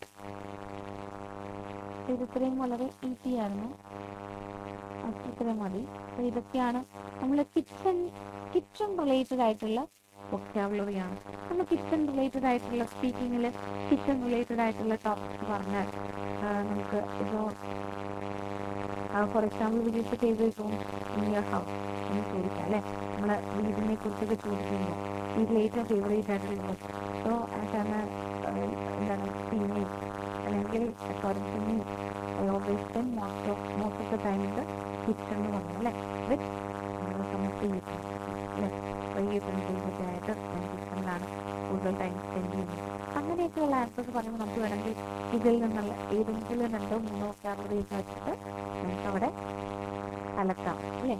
ഇത് ഇത്രയും വളരെ ഈസി ആയിരുന്നു അത് ഇത്രയും മതി അപ്പൊ ഇതൊക്കെയാണ് നമ്മൾ കിച്ചൺ കിച്ചൺ റിലേറ്റഡ് ആയിട്ടുള്ള വൊക്കാബുലറി ആണ് നമ്മൾ കിച്ചൺ റിലേറ്റഡ് ആയിട്ടുള്ള സ്പീക്കിങ്ങിൽ കിച്ചൺ റിലേറ്റഡ് ആയിട്ടുള്ള ടോപ്പിക്സ് പറഞ്ഞാൽ ആ, നമുക്ക് ഇപ്പോൾ ഫോർ എക്സാമ്പിൾ വിജിറ്റ് ചെയ്ത് റൂം ഇൻ യുവർ ഹൗസ് എന്ന് ചോദിക്കാം അല്ലേ നമ്മളെ വീടിനെ കുറിച്ചൊക്കെ ചോദിക്കുമ്പോൾ വീട്ടിലെ ഏറ്റവും ഫേവറേറ്റ് ആയിട്ടുള്ള സോ ആസാണ് എന്താണ് ഫീമെയിൽ അല്ലെങ്കിൽ according to me I always spend most of most of the time in the kitchen എന്ന് പറഞ്ഞു അല്ലേ വിത്ത് സമസ്ത അല്ലേ ഈ യൂട്ടൻസിൽസൊക്കെ ആയിട്ട് കിച്ചണിലാണ് കൂടുതൽ ടൈം സ്പെൻഡ് ചെയ്യുന്നത് അങ്ങനെയൊക്കെയുള്ള ആൻസേഴ്സ് പറയുമ്പോൾ നമുക്ക് വേണമെങ്കിൽ ഇതിൽ നിന്നുള്ള ഏതെങ്കിലും രണ്ടോ മൂന്നോ വൊക്കാബുലറീസ് വെച്ചിട്ട് നമുക്ക് അവിടെ കലക്കാം അല്ലേ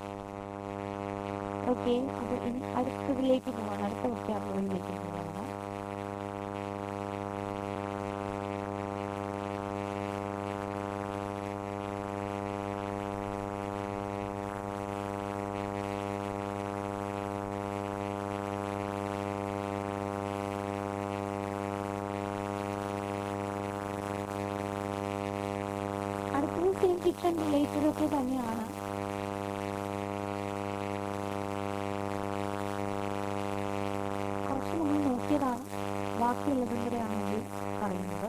ഓക്കെ ഇത് ഇനി അടുത്തതിലേക്ക് പോവാണ് അടുത്ത വൊക്കാബുലറിയിലേക്ക് പോവാണ് അടുത്തത് സെയിം കിച്ചൺ റിലേറ്റഡ് ഒക്കെ തന്നെയാണ് കുറച്ച് നമ്മൾ നോക്കിയതാണ് ബാക്കിയുള്ളതും കൂടെയാണ് ഇതിൽ പറയുന്നത്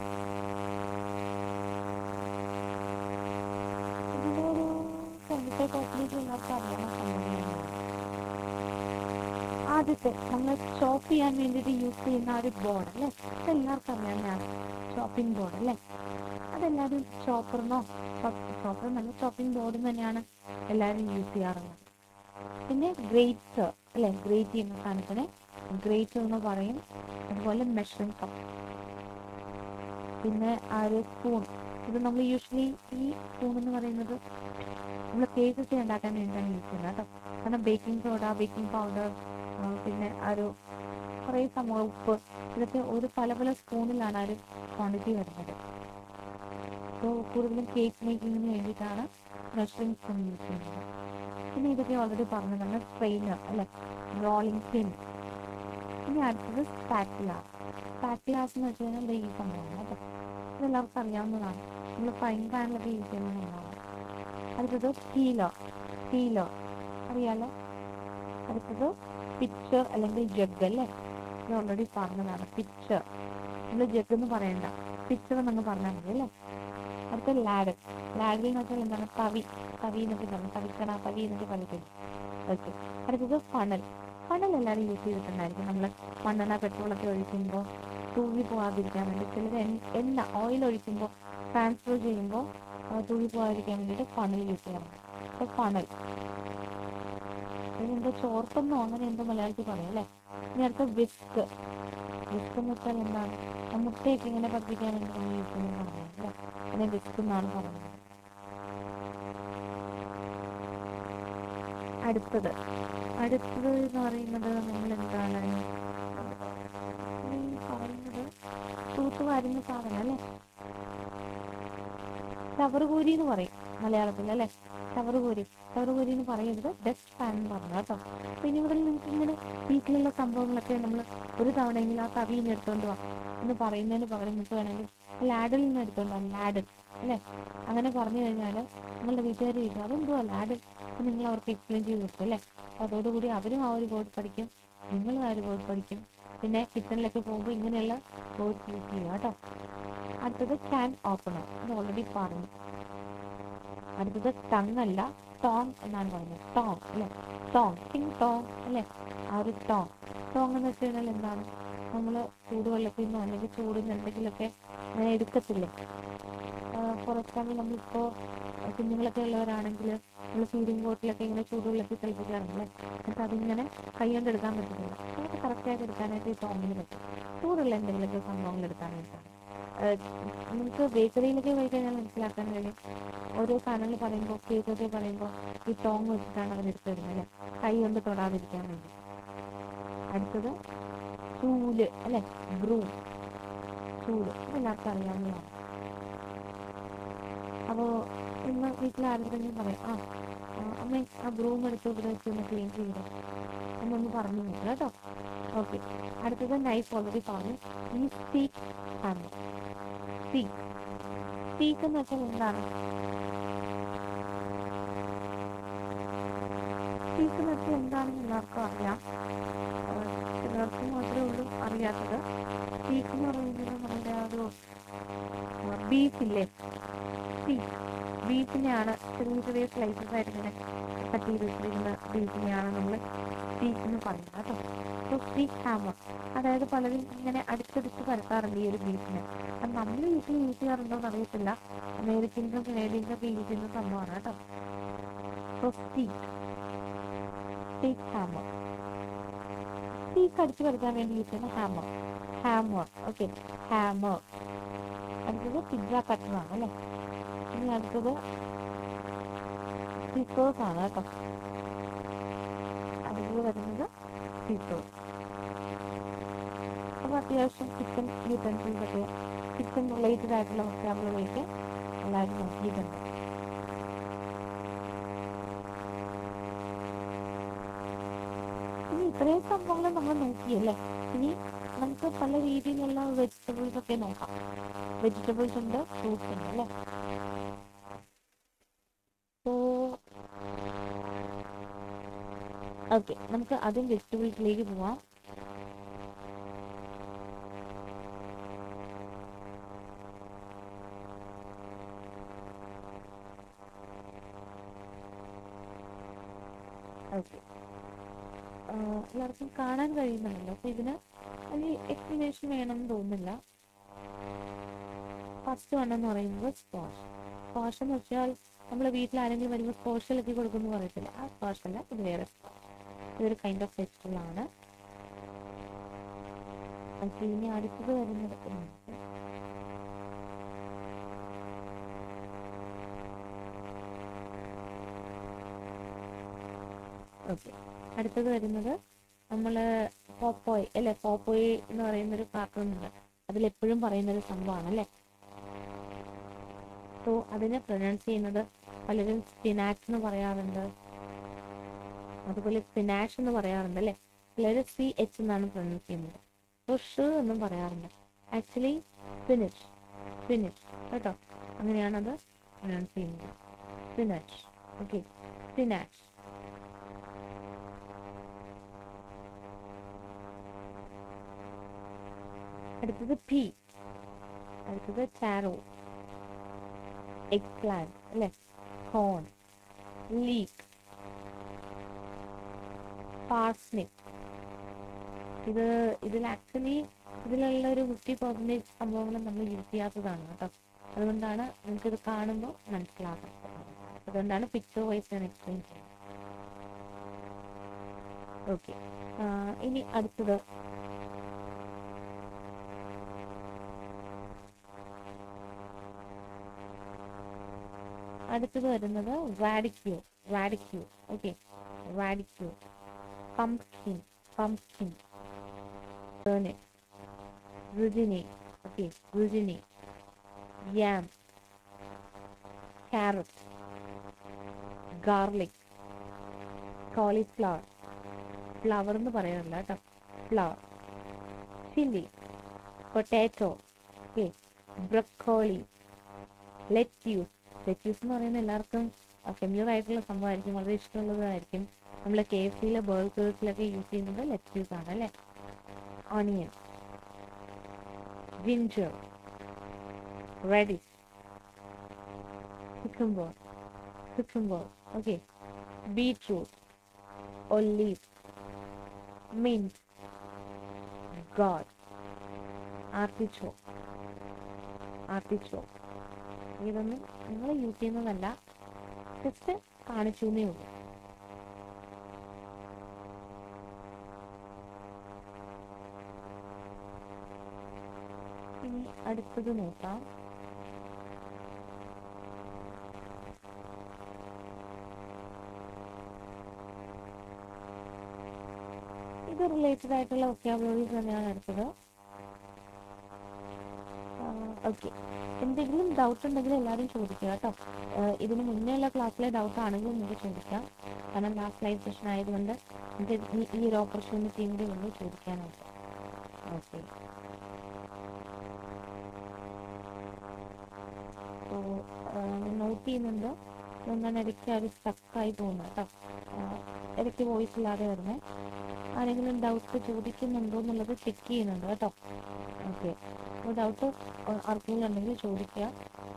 ഇതിൻ്റെ ഒരു സെൻറ്റർ കോപ്പറേറ്റ് എല്ലാവർക്കും അറിയാവുന്ന സംഭവമാണ് ആദ്യത്തെ നമ്മൾ ചോപ്പ് ചെയ്യാൻ വേണ്ടിയിട്ട് യൂസ് ചെയ്യുന്ന ആ ഒരു ബോർഡ് അല്ലേ ഇതെല്ലാവർക്കും അറിയാവുന്നതാണ് ചോപ്പിംഗ് ബോർഡ് അല്ലേ അതെല്ലാവരും ചോപ്പറിനോ ചോപ്പർ നല്ല ചോപ്പിംഗ് ബോർഡ് തന്നെയാണ് എല്ലാവരും യൂസ് ചെയ്യാറുള്ളത് പിന്നെ ഗ്രേറ്റ്സ് അല്ലെ ഗ്രേറ്റ് ചെയ്യുന്ന സാധനത്തിന് ഗ്രേറ്റ് എന്ന് പറയും അതുപോലെ മെഷറിംഗ് കപ്പ് പിന്നെ ആ ഒരു സ്പൂൺ ഇത് നമ്മൾ യൂഷ്വലി ഈ സ്പൂൺ എന്ന് പറയുന്നത് നമ്മൾ കേക്ക് ഒക്കെ ഉണ്ടാക്കാൻ വേണ്ടിയാണ് യൂസ് ചെയ്യുന്നത് കേട്ടോ കാരണം ബേക്കിംഗ് സോഡ ബേക്കിംഗ് പൗഡർ പിന്നെ ആ ഒരു കുറേ സംഭവം ഉപ്പ് ഇതൊക്കെ ഒരു പല പല സ്പൂണിലാണ് ആ ഒരു ക്വാണ്ടിറ്റി വരുന്നത് അപ്പോൾ കൂടുതലും കേക്ക് മേക്കിങ്ങിന് വേണ്ടിയിട്ടാണ് മെഷറിംഗ് സ്പൂൺ യൂസ് ചെയ്യുന്നത് പിന്നെ ഇതൊക്കെ ഓൾറെഡി പറഞ്ഞതാണ് സ്ട്രെയിനർ അല്ലെ റോളിംഗ് പിൻ ഇനി അടുത്തത് സ്പാറ്റില സ്പാറ്റിലാസ് എന്ന് വെച്ച് കഴിഞ്ഞാൽ ദേ ഈ സംഭവമാണ് കേട്ടോ ഇതെല്ലാവർക്കും അറിയാവുന്നതാണ് നമ്മൾ ഫ്രൈ പാനിലൊക്കെ യൂസ് ചെയ്യുന്നതാണ് അടുത്തത് സ്റ്റീലോ സ്റ്റീലോ അറിയാലോ അടുത്തത് പിക്ചർ അല്ലെങ്കിൽ ജഗ് അല്ലേ ഇത് ഓൾറെഡി പറഞ്ഞതാണ് പിക്ചർ നമ്മൾ ജഗ് എന്ന് പറയണ്ട പിക്ചർ എന്നങ്ങ് പറഞ്ഞാൽ മതി അല്ലേ അടുത്ത ലാഡ് ലാഡിൽ എന്ന് വെച്ചാൽ എന്താണ് തവി തവി എന്നൊക്കെ പറയും തവിക്കണ തവി എന്നൊക്കെ പറയത്തില്ല ഓക്കെ അടുത്തത് ഫണൽ ഫണൽ എല്ലാവരും യൂസ് ചെയ്തിട്ടുണ്ടായിരിക്കും നമ്മൾ മണ്ണെണ്ണ പെട്രോളൊക്കെ ഒഴിക്കുമ്പോൾ തൂങ്ങി പോകാതിരിക്കാൻ വേണ്ടി ചിലർ എണ്ണ ഓയിൽ ഒഴിക്കുമ്പോൾ ട്രാൻസ്ഫർ ചെയ്യുമ്പോൾ തൂങ്ങി പോകാതിരിക്കാൻ വേണ്ടിയിട്ട് ഫണൽ യൂസ് ചെയ്യാറുണ്ട് അപ്പോൾ ഫണൽ എന്തോ ചോർപ്പെന്നോ അങ്ങനെ എന്തോ മലയാളത്തിൽ പറയാം അല്ലേ ഇനി അടുത്ത വിസ്ക് വിസ്ക് എന്ന് വെച്ചാൽ എന്താണ് ആ മുട്ടയൊക്കെ ഇങ്ങനെ പതിപ്പിക്കാൻ വേണ്ടി നമ്മൾ യൂസ് ചെയ്യുന്ന സാധനം അല്ലേ അതിനെ വിസ്ക് എന്നാണ് പറയുന്നത് അടുത്തത് അടുത്തത് എന്ന് പറയുന്നത് നമ്മൾ എന്താണ് ഈ പറയുന്നത് തൂത്ത് വാരുന്ന സാധനം അല്ലേ ചവറുകൂരി എന്ന് പറയും മലയാളത്തിൽ അല്ലേ ചവറുകൂരി ചവറുകൂരി എന്ന് പറയരുത് ഡസ്റ്റ് പാൻ എന്ന് പറഞ്ഞു കേട്ടോ അപ്പൊ ഇനി ഇവിടെ നിങ്ങൾക്ക് ഇങ്ങനെ വീട്ടിലുള്ള സംഭവങ്ങളൊക്കെ നമ്മൾ ഒരു തവണയെങ്കിലും ആ തവിയിൽ നിന്ന് എടുത്തോണ്ട് വാ എന്ന് പറയുന്നതിന് പകരം നിങ്ങൾക്ക് വേണമെങ്കിൽ ലാഡിൽ നിന്ന് എടുത്തോണ്ട് വാ ലാഡിൽ അല്ലേ അങ്ങനെ പറഞ്ഞു കഴിഞ്ഞാൽ നിങ്ങളുടെ വീട്ടുകാർ ചോദിക്കും അതെന്തുവാ ലാഡിൽ അപ്പൊ നിങ്ങൾ അവർക്ക് എക്സ്പ്ലെയിൻ ചെയ്ത് കൊടുക്കും അല്ലേ അപ്പൊ അതോടുകൂടി അവരും ആ ഒരു വേർഡ് പഠിക്കും നിങ്ങളും ആ ഒരു വേർഡ് പഠിക്കും പിന്നെ കിച്ചണിലൊക്കെ പോകുമ്പോൾ ഇങ്ങനെയുള്ള വേർഡ്സ് യൂസ് ചെയ്യുക കേട്ടോ അടുത്തത് ക്യാൻ ഓപ്പണർ ഇത് ഓൾറെഡി പറഞ്ഞു അടുത്തത് ടങ് അല്ല ടോങ് എന്നാണ് പറയുന്നത് ടോങ് അല്ലെ ടോങ് ടിങ് ടോങ് അല്ലെ ആ ഒരു ടോങ് ടോങ് എന്ന് വെച്ച് കഴിഞ്ഞാൽ എന്താണ് നമ്മൾ ചൂടുവെള്ളത്തിൽ നിന്നോ അല്ലെങ്കിൽ ചൂടുന്ന എന്തെങ്കിലുമൊക്കെ അങ്ങനെ എടുക്കത്തില്ലേ ഫോർ എക്സാമ്പിൾ നമ്മളിപ്പോൾ കുഞ്ഞുങ്ങളൊക്കെ ഉള്ളവരാണെങ്കിൽ നമ്മൾ ഫീഡിങ് ബോട്ടിലൊക്കെ ഇങ്ങനെ ചൂടുവെള്ളത്തിൽ തിളപ്പിക്കാറുണ്ടല്ലേ എന്നിട്ട് അതിങ്ങനെ കൈ കൊണ്ട് എടുക്കാൻ പറ്റത്തില്ല അതൊക്കെ കറക്റ്റായിട്ട് എടുക്കാനായിട്ട് ഈ ടോങ്ങിന് പറ്റും ചൂടുള്ള എന്തെങ്കിലുമൊക്കെ സംഭവങ്ങൾ എടുക്കാൻ വേണ്ടിയിട്ടാണ് നമുക്ക് ബേക്കറിയിലൊക്കെ പോയി കഴിഞ്ഞാൽ മനസ്സിലാക്കാൻ കഴിയും ഓരോ സാധനങ്ങൾ പറയുമ്പോൾ കേക്കൊക്കെ പറയുമ്പോൾ ഈ ടോങ് വെച്ചിട്ടാണ് അവർ എടുത്തു തരുന്നത് അല്ലേ കൈ കൊണ്ട് തൊടാതിരിക്കാൻ വേണ്ടി അടുത്തത് ചൂല് അല്ലെ ബ്രൂം ചൂല് എല്ലാവർക്കും അറിയാവുന്നതാണ് അപ്പോൾ ഇന്ന് വീട്ടിൽ ആരെങ്കിലും പറയും ആ ആ, അമ്മേ ആ ബ്രൂം എടുത്ത് ഇവിടെ വെച്ച് ഒന്ന് ക്ലീൻ ചെയ്ത് എന്നൊന്ന് പറഞ്ഞു നോക്കുക കേട്ടോ ഓക്കെ അടുത്തത് നൈഫ് ഓൾറെഡി പറഞ്ഞു ഈ സ്പീക്ക് ആണ് സ്പീക്ക് സ്പീക്ക് എന്ന് വെച്ചാൽ എന്താണ് സ്പീക്ക് എന്ന് വെച്ചാൽ എന്താണെന്ന് എല്ലാവർക്കും അറിയാം ആഹ് ചിലർക്ക് മാത്രമേ ഉള്ളൂ അറിയാത്തത് സ്പീക്ക് എന്ന് പറയുന്നത് നമ്മുടെ ആ ഒരു ബീഫില്ലേ ബീഫ് ബീഫിനെയാണ് ചെറിയ ചെറിയ സ്ലൈസസ് ആയിട്ട് ഇങ്ങനെ കട്ട് ചെയ്ത് വെച്ചിരിക്കുന്ന ബീഫിനെയാണ് നമ്മൾ സ്പീക്ക് എന്ന് പറയുന്നത് കേട്ടോ അപ്പോൾ സ്പീക്ക് ഹാമർ അതായത് പലരും ഇങ്ങനെ അടുത്തടുത്ത് പരത്താറുണ്ട് ഈ ഒരു ബീഫിനെ അത് നമ്മൾ വീട്ടിൽ യൂസ് ചെയ്യാറുണ്ടോ എന്ന് അറിയത്തില്ല അമേരിക്കൻസും കനേഡിയൻസും ഒക്കെ യൂസ് ചെയ്യുന്ന സംഭവമാണ് കേട്ടോ അപ്പോൾ സ്പീക്ക് സ്പീക്ക് ഹാമർ സ്പീക്ക് അടിച്ചു പരത്താൻ വേണ്ടി യൂസ് ചെയ്യുന്ന ഹാമർ ഹാമർ ഓക്കെ ഹാമർ അടുത്തത് പിസ്സ കട്ടറാണ് അല്ലേ ഇനി അടുത്തത് സിസേഴ്സ് ആണ് കേട്ടോ അടുത്തത് വരുന്നത് സിസേഴ്സ് അപ്പോൾ അത്യാവശ്യം കിച്ചൺ യൂട്ടൻസിൽസ് ഒക്കെ കിച്ചൺ റിലേറ്റഡ് ആയിട്ടുള്ള വൊക്കാബുലറിയൊക്കെ എല്ലാവരും നോക്കിയിട്ടുണ്ട് ഇനി ഇത്രയും സംഭവങ്ങൾ നമ്മൾ നോക്കിയല്ലേ ഇനി നമുക്ക് പല രീതിയിലുള്ള വെജിറ്റബിൾസ് ഒക്കെ നോക്കാം വെജിറ്റബിൾസ് ഉണ്ട് ഫ്രൂട്ട്സ് ഉണ്ട് അല്ലേ സോ ഓക്കെ നമുക്ക് ആദ്യം വെജിറ്റബിൾസിലേക്ക് പോവാം ഓക്കെ എല്ലാവർക്കും കാണാൻ കഴിയുന്നുണ്ടല്ലോ അപ്പൊ ഇതിന് വലിയ എക്സ്പ്ലനേഷൻ വേണമെന്ന് തോന്നുന്നില്ല ഫസ്റ്റ് വൺ എന്ന് പറയുന്നത് സ്ക്വാഷ് സ്ക്വാഷ് എന്ന് വെച്ചാൽ നമ്മൾ വീട്ടിൽ ആരെങ്കിലും വരുമ്പോൾ സ്ക്വാഷിലൊക്കെ കൊടുക്കുമെന്ന് പറയത്തില്ല ആ സ്ക്വാഷ് അല്ല ഇത് വേറെ സ്ക്വാഷ് ഇതൊരു കൈൻഡ് ഓഫ് വെജിറ്റബിൾ ആണ് ഓക്കെ ഇനി അടുത്തത് വരുന്നത് ഒരു minute. ഓക്കെ അടുത്തത് വരുന്നത് നമ്മൾ പോപ്പോയ് അല്ലെ പോപ്പോയ് എന്ന് പറയുന്ന ഒരു കാർട്ടൂൺ ഉണ്ട് അതിലെപ്പോഴും പറയുന്ന ഒരു സംഭവമാണ് അല്ലെ സോ അതിനെ പ്രൊനൗൺസ് ചെയ്യുന്നത് പലരും സ്പിനാച്ച് എന്ന് പറയാറുണ്ട് അതുപോലെ സ്പിനാഷ് എന്ന് പറയാറുണ്ട് അല്ലെ ചിലർ സി എച്ച് എന്നാണ് പ്രൊനൗൺസ് ചെയ്യുന്നത് സോ ഷ് എന്നും പറയാറുണ്ട് ആക്ച്വലി സ്പിനിഷ് സ്പിനിഷ് കേട്ടോ അങ്ങനെയാണ് അത് പ്രൊനൗൺസ് ചെയ്യുന്നത് സ്പിനാച്ച് ഓക്കെ സ്പിനാച്ച് അടുത്തത് പി അടുത്തത് ടാരോ എഗ് പ്ലാന്റ് അല്ലെ കോൺ ലീക്ക് പാർസ്നിപ്പ് ഇത് ഇതിൽ ആക്ച്വലി ഇതിലുള്ള ഒരു ഫിഫ്റ്റി പെർസെൻറ്റേജ് സംഭവങ്ങൾ നമ്മൾ യൂസ് ചെയ്യാത്തതാണ് കേട്ടോ അതുകൊണ്ടാണ് നിങ്ങൾക്കിത് കാണുമ്പോൾ മനസ്സിലാക്കുന്നത് അതുകൊണ്ടാണ് പിക്ചർ വൈസ് ഞാൻ എക്സ്പ്ലെയിൻ ചെയ്യുന്നത് ഓക്കെ ഇനി അടുത്തത് അടുത്തത് വരുന്നത് radicchio radicchio okay radicchio pumpkin pumpkin turnip zucchini okay zucchini yam carrot garlic cauliflower flower എന്ന് പറയാറില്ല കേട്ടോ flower chilli potato okay broccoli lettuce lettuce എന്ന് പറയുന്നത് എല്ലാവർക്കും ഫെമിലിയർ ആയിട്ടുള്ള സംഭവമായിരിക്കും വളരെ ഇഷ്ടമുള്ളതായിരിക്കും നമ്മൾ കെ എഫ് സിയിലെ ബർഗേഴ്സിലൊക്കെ യൂസ് ചെയ്യുന്നത് ലെറ്റ്യൂസ് ആണ് അല്ലേ onion ginger radish cucumber cucumber okay beetroot olive mint gourd artichoke artichoke ഇതൊന്നും നിങ്ങൾ യൂസ് ചെയ്യുന്നതല്ല ജസ്റ്റ് കാണിച്ചു എന്നേ ഉള്ളൂ ഇനി അടുത്തത് നോക്കാം ഇത് റിലേറ്റഡ് ആയിട്ടുള്ള വൊക്കാബുലറീസ് തന്നെയാണ് അടുത്തത് ഓക്കെ എന്തെങ്കിലും ഡൗട്ട് ഉണ്ടെങ്കിൽ എല്ലാവരും ചോദിക്കുക കേട്ടോ ആഹ് ഇതിന് മുന്നേ ഉള്ള ക്ലാസ്സിലെ ഡൗട്ട് ആണെങ്കിൽ നിങ്ങൾക്ക് ചോദിക്കാം കാരണം ലാസ്റ്റ് ലൈവ് സെഷൻ ആയതുകൊണ്ട് നിങ്ങൾക്ക് ഈ- ഈ ഒരു ഓപ്പർച്യൂണിറ്റിയും കൂടി ഉള്ളൂ ചോദിക്കാനായിട്ട് ഓക്കെ സോ നോട്ട് ചെയ്യുന്നുണ്ട് എന്താണ് ഇടയ്ക്ക് അത് സ്റ്റക്കായി പോകുന്നത് കേട്ടോ ആഹ് ഇടയ്ക്ക് വോയിസ് ഇല്ലാതെ വരുന്നത് ആരെങ്കിലും ഡൗട്ട് ചോദിക്കുന്നുണ്ടോ എന്നുള്ളത് ചെക്ക് ചെയ്യുന്നുണ്ട് കേട്ടോ ഓക്കെ അപ്പോൾ ഡൗട്ട് ആർക്കെങ്കിലും ഉണ്ടെങ്കിൽ ചോദിക്കുക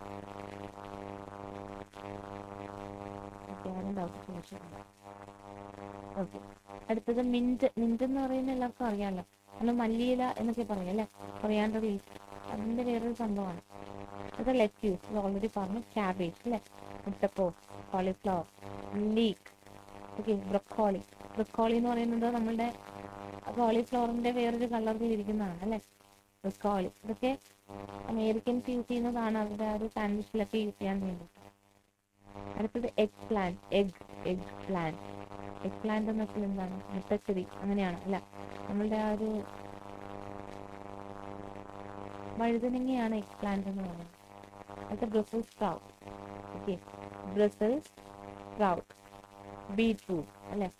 ഓക്കെ ആരും ഡൗട്ട് ചോദിച്ചിട്ടുണ്ട് ഓക്കെ അടുത്തത് മിന്റ് മിന്റ് എന്ന് പറയുന്നത് എല്ലാവർക്കും അറിയാമല്ലോ നമ്മൾ മല്ലിയില എന്നൊക്കെ പറയും അല്ലേ കൊറിയാണ്ടർ ലീഫ് അതിന്റെ വേറൊരു സംഭവമാണ് അത് ലെറ്റ്യൂസ് ഇത് ഓൾറെഡി പറഞ്ഞു ക്യാബേജ് അല്ലേ മുട്ടക്കോസ് cauliflower leek okay broccoli broccoli എന്ന് പറയുന്നത് നമ്മളുടെ കോളിഫ്ലവറിന്റെ വേറൊരു കളറിൽ ഇരിക്കുന്നതാണ് അല്ലേ ബ്രക്കോളി ഇതൊക്കെ അമേരിക്കൻസ് യൂസ് ചെയ്യുന്നതാണ് അവരുടെ ആ ഒരു സാൻഡ്വിച്ചിലൊക്കെ യൂസ് ചെയ്യാൻ വേണ്ടി അടുത്തത് eggplant egg eggplant eggplant എന്ന് വെച്ചാൽ എന്താണ് മുട്ടച്ചെടി അങ്ങനെയാണ് അല്ല നമ്മളുടെ ആ ഒരു വഴുതനങ്ങയാണ് എഗ് പ്ലാന്റ് എന്ന് പറയുന്നത് അത് brussel sprout okay brussel sprout beetroot അല്ലെ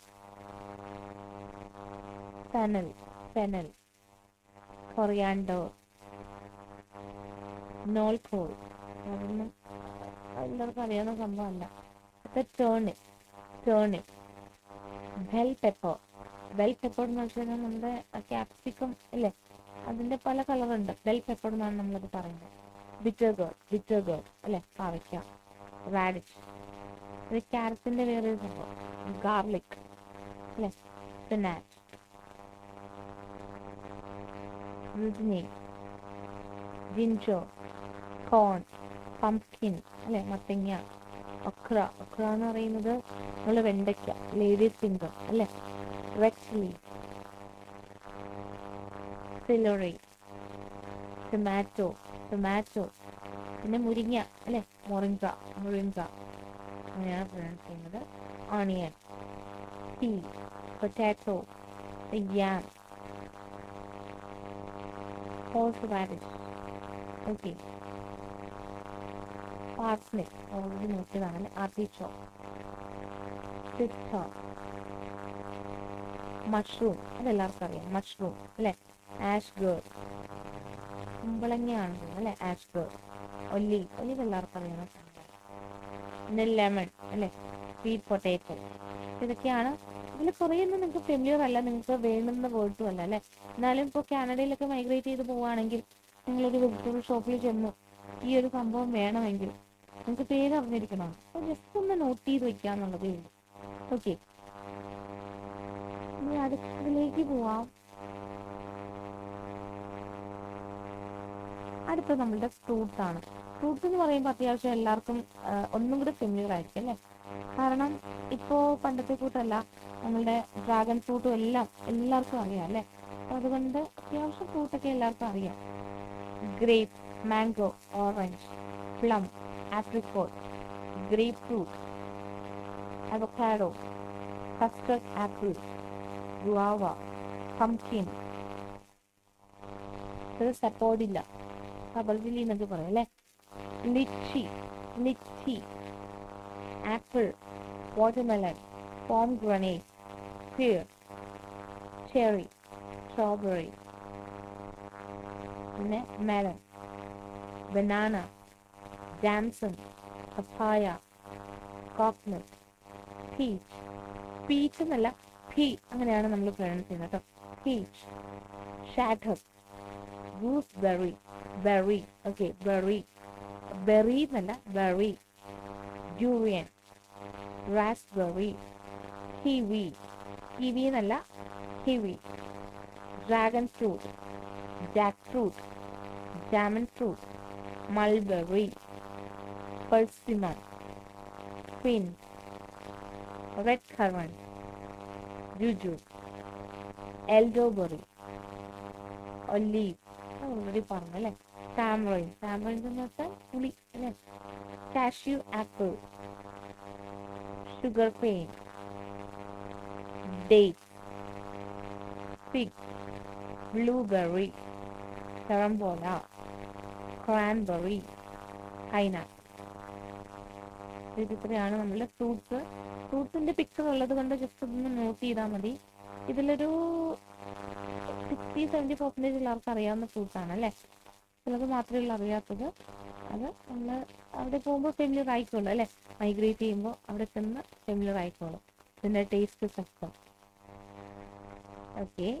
ഫെനൽ ഫെനൽ കൊറിയാണ്ടോ നോൾക്കോൾ അതൊന്നും എല്ലാവർക്കും അറിയാവുന്ന സംഭവമല്ല അത് turnip turnip bell pepper bell pepper എന്ന് വെച്ച് കഴിഞ്ഞാൽ നമ്മുടെ ക്യാപ്സിക്കം അല്ലേ അതിന്റെ പല കളറുണ്ട് ബെൽ പെപ്പർ എന്നാണ് നമ്മളത് പറയുന്നത് ബിറ്റർ ഗേൾ ബിറ്റർ ഗേൾ അല്ലെ പാവയ്ക്ക റാഡിഷ് ഇത് ക്യാരറ്റിന്റെ വേറൊരു സംഭവം ഗാർലിക് അല്ലെ spinach zucchini ginger corn pumpkin അല്ലെ മത്തങ്ങ ഒക്ര ഒക്ര എന്ന് പറയുന്നത് നമ്മൾ വെണ്ടയ്ക്ക ലേഡീസ് ഫിംഗർ അല്ലെ റെക്സ്ലി സിലറി ടൊമാറ്റോ ടൊമാറ്റോ പിന്നെ മുരിങ്ങ അല്ലെ മൊറിങ്ക മുറിങ്ക അങ്ങനെയാണ് പ്രൊനൗൺസ് ചെയ്യുന്നത് onion pea potato yam horseradish okay parsnip already നോക്കിയതാണ് അല്ലെ ആർട്ടിച്ചോ പിസ്ത മഷ്റൂം അതെല്ലാവർക്കും അറിയാം മഷ്റൂം അല്ലെ ആഷ് ഗേൾ കുമ്പളങ്ങയാണ് അല്ലെ ആഷ് ഗേൾ ഒല്ലി ഒലിവ് എല്ലാവർക്കും അറിയാം പിന്നെ ലെമൺ അല്ലെ സ്വീറ്റ് പൊട്ടേറ്റോ ഇതൊക്കെയാണ് ഇതിൽ കുറേ ഒന്നും നിങ്ങൾക്ക് ഫെമിലിയർ അല്ല നിങ്ങൾക്ക് വേണ്ടുന്ന വേർഡ്സും അല്ല അല്ലെ എന്നാലും ഇപ്പോൾ കാനഡയിലൊക്കെ മൈഗ്രേറ്റ് ചെയ്ത് പോവുകയാണെങ്കിൽ നിങ്ങളൊരു വെജിറ്റബിൾ ഷോപ്പിൽ ചെന്നു ഈ ഒരു സംഭവം വേണമെങ്കിൽ നിങ്ങൾക്ക് പേര് അറിഞ്ഞിരിക്കണം അപ്പോൾ ജസ്റ്റ് ഒന്ന് നോട്ട് ചെയ്ത് വെക്കുക എന്നുള്ളതേ ഉള്ളൂ ഓക്കെ ഇനി അടുത്തതിലേക്ക് പോവാം അടുത്ത നമ്മളുടെ ഫ്രൂട്ട്സ് ആണ് ഫ്രൂട്ട്സ് എന്ന് പറയുമ്പോൾ അത്യാവശ്യം എല്ലാവർക്കും ആ, ഒന്നും കൂടെ ഫെമിലിയർ ആയിരിക്കും അല്ലേ കാരണം ഇപ്പോ പണ്ടത്തെ കൂട്ടല്ല നമ്മളുടെ ഡ്രാഗൺ ഫ്രൂട്ടും എല്ലാം എല്ലാവർക്കും അറിയാം അല്ലേ അപ്പൊ അതുകൊണ്ട് അത്യാവശ്യം ഫ്രൂട്ടൊക്കെ എല്ലാവർക്കും അറിയാം grape mango orange plum apricot grape fruit avocado custard apple guava pumpkin ഇത് സപ്പോർട്ടില്ല കബർദിലി എന്നൊക്കെ പറയും അല്ലേ lychee lychee apple watermelon pomegranate pear cherry strawberry പിന്നെ മെലൺ ബനാന ജാംസൺ പപ്പായ കോക്നട്ട് പീച്ച് പീച്ച് എന്നല്ല പീ അങ്ങനെയാണ് നമ്മൾ പ്രൊനൗൺസ് ചെയ്യുന്നത് കേട്ടോ പീച്ച് ഷാറ്റർ gooseberry berry okay berry berry എന്നല്ല berry durian raspberry kiwi kiwi എന്നല്ല kiwi dragon fruit jackfruit jamun fruit mulberry persimmon quince red currant ജുജു എൽഡോബെറി ഒല്ലീവ് ഓൾറെഡി പറഞ്ഞു അല്ലേ ടാമറൈൻ ടാമറൈൻ എന്ന് വെച്ചാൽ പുളി അല്ലേ കാഷ്യൂ ആപ്പിൾ ഷുഗർ പെയിൻ date fig blueberry carambola cranberry pineapple ഇത് ഇത്രയാണ് നമ്മളുടെ ഫ്രൂട്ട്സ് ഫ്രൂട്ട്സിന്റെ പിക്ചർ ഉള്ളത് കൊണ്ട് ജസ്റ്റ് ഒന്ന് നോട്ട് ചെയ്താൽ മതി ഇതിലൊരു സിക്സ്റ്റി സെവൻറ്റി പെർസെൻറ്റേജ് എല്ലാവർക്കും അറിയാവുന്ന ഫ്രൂട്ട്സ് ആണ് അല്ലേ ചിലത് മാത്രമേ ഉള്ളൂ അറിയാത്തത് അത് നമ്മൾ അവിടെ പോകുമ്പോൾ ഫെമിലിയർ ആയിക്കോളും അല്ലേ മൈഗ്രേറ്റ് ചെയ്യുമ്പോൾ അവിടെ ചെന്ന് ഫെമിലിയർ ആയിക്കോളും ഇതിന്റെ ടേസ്റ്റ് സക്സം ഓക്കെ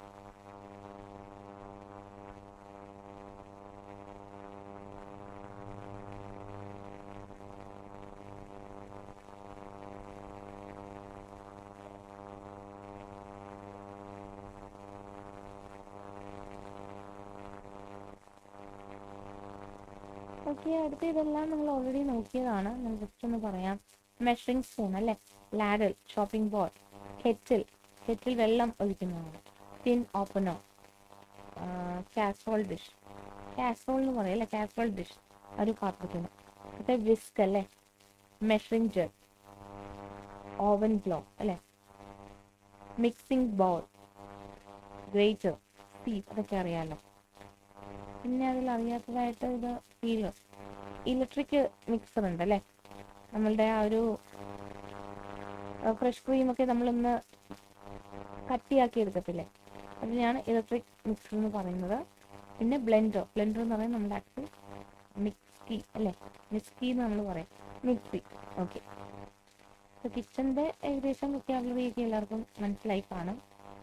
ഓക്കെ അടുത്ത ഇതെല്ലാം നമ്മൾ ഓൾറെഡി നോക്കിയതാണ് ഞാൻ ജസ്റ്റ് ഒന്ന് പറയാം മെഷറിംഗ് സ്പൂൺ അല്ലേ ladle chopping board kettle kettle വെള്ളം ഒഴിക്കുന്നതാണ് tin opener casserole dish casserole എന്ന് പറയും അല്ലേ കാസറോൾ ഡിഷ് ഒരു പാത്രത്തിന് ಮತ್ತೆ വിസ്ക് അല്ലേ മെഷറിംഗ് ജഗ് ഓവൻ ഗ്ലോ അല്ലേ മിക്സിംഗ് ബൗൾ ഗ്രേറ്റർ സീ അതൊക്കെ അറിയാമല്ലോ പിന്നെ അതിൽ അറിയാത്തതായിട്ട് ഇത് ഫീലർ ഇലക്ട്രിക് മിക്സർ ഉണ്ട് അല്ലേ നമ്മളുടെ ആ ഒരു ഫ്രഷ് ക്രീമൊക്കെ നമ്മളൊന്ന് കട്ടിയാക്കി എടുക്കത്തില്ലേ അതിനെയാണ് ഇലക്ട്രിക് മിക്സർ എന്ന് പറയുന്നത് പിന്നെ ബ്ലെൻഡർ ബ്ലെൻഡർ എന്ന് പറയുന്നത് നമ്മുടെ ആക്ച്വൽ മിക്സി അല്ലേ മിക്സി എന്ന് നമ്മൾ പറയും മിക്സി ഓക്കെ കിച്ചന്റെ ഏകദേശം വൊക്കാബുലറി ഒക്കെ എല്ലാവർക്കും മനസ്സിലായി കാണും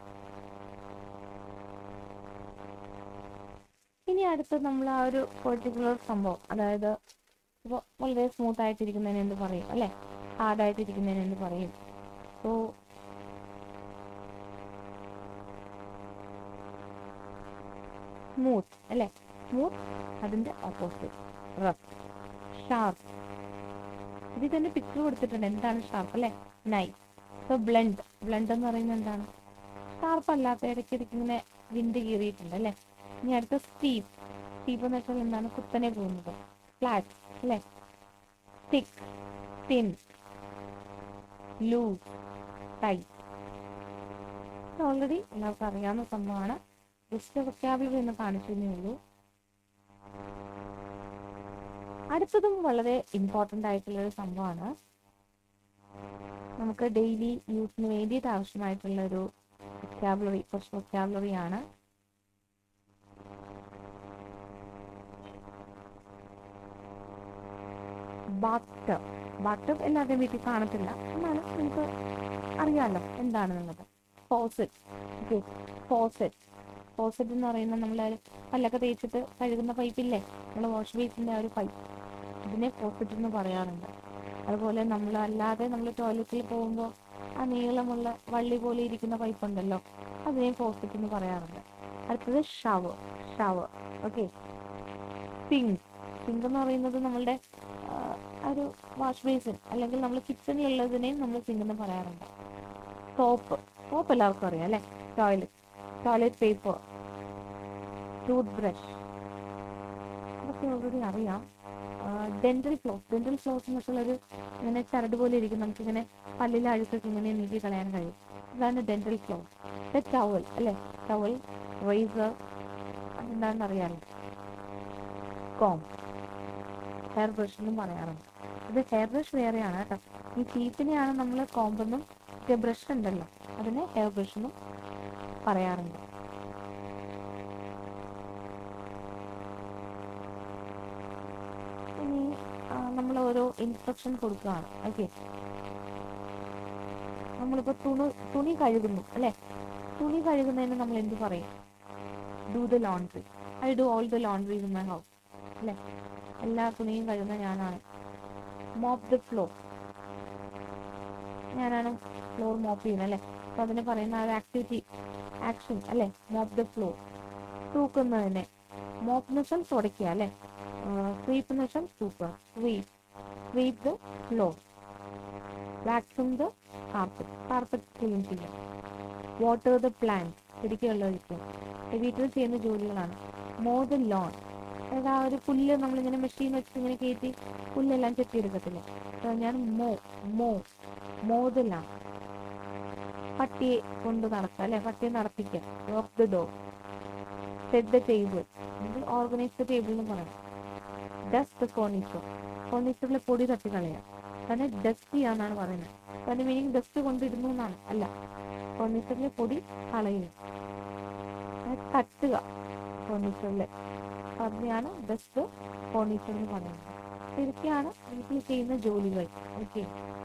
ഇനി അടുത്ത് നമ്മൾ ആ ഒരു പെർട്ടിക്കുലർ സംഭവം അതായത് ഇപ്പോൾ വളരെ സ്മൂത്ത് ആയിട്ടിരിക്കുന്നതിന് എന്ത് പറയും അല്ലേ ഹാർഡ് ആയിട്ടിരിക്കുന്നതിന് എന്ത് പറയും സോ സ്മൂത്ത് അല്ലേ സ്മൂത്ത് അതിന്റെ ഓപ്പോസിറ്റ് റഫ് ഷാർപ്പ് ഇതിൽ തന്നെ പിക്ചർ കൊടുത്തിട്ടുണ്ട് എന്താണ് ഷാർപ്പ് അല്ലേ നൈഫ് സോ ബ്ലണ്ട് ബ്ലണ്ട് എന്ന് പറയുന്നത് എന്താണ് ഷാർപ്പ് അല്ലാത്ത ഇടയ്ക്ക് ഇടയ്ക്ക് ഇങ്ങനെ വിണ്ട് കീറിയിട്ടുണ്ട് അല്ലേ ഇനി അടുത്ത സ്റ്റീപ്പ് സ്റ്റീപ്പ് എന്ന് വെച്ചാൽ എന്താണ് കുത്തനെ പോകുന്നത് ഫ്ലാറ്റ് അല്ലേ thick thin loose tight already എല്ലാവർക്കും അറിയാവുന്ന സംഭവമാണ് ജസ്റ്റ് വൊക്കാബുലറി എന്ന് കാണിച്ചതേ ഉള്ളൂ അടുത്തതും വളരെ ഇമ്പോർട്ടൻ്റ് ആയിട്ടുള്ള ഒരു സംഭവമാണ് നമുക്ക് ഡെയിലി യൂസിന് വേണ്ടിയിട്ട് ആവശ്യമായിട്ടുള്ള ഒരു വൊക്കാബുലറി കുറച്ച് വൊക്കാബുലറി ആണ് ബാത്ത് ബാത്ത് എല്ലാവരുടെയും വീട്ടിൽ കാണത്തില്ല എന്നാലും നമുക്ക് അറിയാമല്ലോ എന്താണെന്നുള്ളത് ഫോസറ്റ് ഓക്കെ ഫോസറ്റ് ഫോസറ്റ് എന്ന് പറയുന്നത് നമ്മൾ പല്ലൊക്കെ തേച്ചിട്ട് കഴുകുന്ന പൈപ്പില്ലേ നമ്മൾ വാഷ് ബേസിന്റെ ആ ഒരു പൈപ്പ് ഇതിനെ ഫോസറ്റ് എന്ന് പറയാറുണ്ട് അതുപോലെ നമ്മൾ അല്ലാതെ നമ്മൾ ടോയ്ലറ്റിൽ പോകുമ്പോൾ ആ നീളമുള്ള വള്ളി പോലെ ഇരിക്കുന്ന പൈപ്പ് ഉണ്ടല്ലോ അതിനെ ഫോസറ്റ് എന്ന് പറയാറുണ്ട് അടുത്തത് shower shower okay sink sink എന്ന് പറയുന്നത് നമ്മളുടെ ആ, ഒരു വാഷ് ബേസിൻ അല്ലെങ്കിൽ നമ്മൾ കിച്ചണിലുള്ളതിനെയും നമ്മൾ സിങ്ക് എന്ന് പറയാറുണ്ട് സോപ്പ് സോപ്പ് എല്ലാവർക്കും അറിയാം അല്ലേ toilet toilet paper toothbrush അതൊക്കെ ഓൾറെഡി അറിയാം ഡെന്റൽ ഫ്ലോസ് ഡെന്റൽ ഫ്ലോസ് എന്ന് വെച്ചാൽ ഒരു ഇങ്ങനെ ചരട് പോലെ ഇരിക്കും നമുക്കിങ്ങനെ പല്ലിലെ അഴുക്കൊക്കെ ഇങ്ങനെ നീക്കി കളയാൻ കഴിയും അതാണ് ഡെന്റൽ ഫ്ലോസ് ടവൽ അല്ലേ ടവൽ റേസർ അതെന്താണെന്ന് അറിയാമല്ലോ കോം ഹെയർ ബ്രഷ് എന്നും പറയാറുണ്ട് ഇത് ഹെയർ ബ്രഷ് വേറെയാണ് കേട്ടോ ഈ ടീത്തിനെയാണ് നമ്മൾ കോമ്പെന്നും ബ്രഷ് ഉണ്ടല്ലോ അതിനെ ഹെയർ ബ്രഷ് എന്നും പറയാറുണ്ട് ഇനി നമ്മൾ ഓരോ ഇൻസ്ട്രക്ഷൻ കൊടുക്കുകയാണ് ഓക്കെ നമ്മളിപ്പോ തുണി തുണി കഴുകുന്നു അല്ലെ തുണി കഴുകുന്നതിന് നമ്മൾ എന്ത് പറയും do the laundry I do all the laundry in my house അല്ലെ എല്ലാ തുണിയും കഴുകുന്ന ഞാനാണ് മോപ്പ് ദ ഫ്ലോർ ഞാനാണ് ഫ്ലോർ മോപ്പ് ചെയ്യുന്നത് അല്ലെ അപ്പൊ അതിന് പറയുന്ന ആ ഒരു ആക്ടിവിറ്റി ആക്ഷൻ അല്ലെ മോപ്പ് ദ ഫ്ലോർ തൂക്കുന്നതിനെ മോപ്പ് എന്ന് വെച്ചാൽ തുടയ്ക്കുക അല്ലെ സ്വീപ്പ് എന്ന് വെച്ചാൽ തൂക്കുക sweep sweep the floor vacuum the carpet carpet clean ചെയ്യുക വാട്ടർ ദ പ്ലാന്റ് ശരിക്കും വെള്ളമൊഴിക്കുക വീട്ടിൽ ചെയ്യുന്ന ജോലികളാണ് മോ ദ ലോൺ അതായത് ആ ഒരു പുല്ല് നമ്മളിങ്ങനെ മെഷീൻ വെച്ച് ഇങ്ങനെ കയറ്റി പുല്ലെല്ലാം ചെത്തിയെടുക്കത്തില്ലേ അപ്പൊ ഞാൻ മോ മോ മോതലാണ് പട്ടിയെ കൊണ്ട് നടക്കുക അല്ലെ പട്ടിയെ നടത്തിക്കുക off the door set the table organise the table എന്ന് പറയാം ഡസ്റ്റ് ദ ഫേർണിച്ചർ ഫേർണിച്ചറിലെ പൊടി തട്ടി കളയാം തന്നെ ഡസ്റ്റ് ചെയ്യാന്നാണ് പറയുന്നത് അതിന്റെ മീനിങ് ഡസ്റ്റ് കൊണ്ടിരുന്നു എന്നാണ് അല്ല ഫേർണിച്ചറിലെ പൊടി കളയുക അത് തട്ടുക ഫേർണിച്ചറിലെ അതിനെയാണ് ഡസ്റ്റ് ഫേർണിച്ചർ എന്ന് പറയുന്നത് അപ്പൊ ഇതൊക്കെയാണ് വീട്ടിൽ ചെയ്യുന്ന ജോലികൾ ഓക്കെ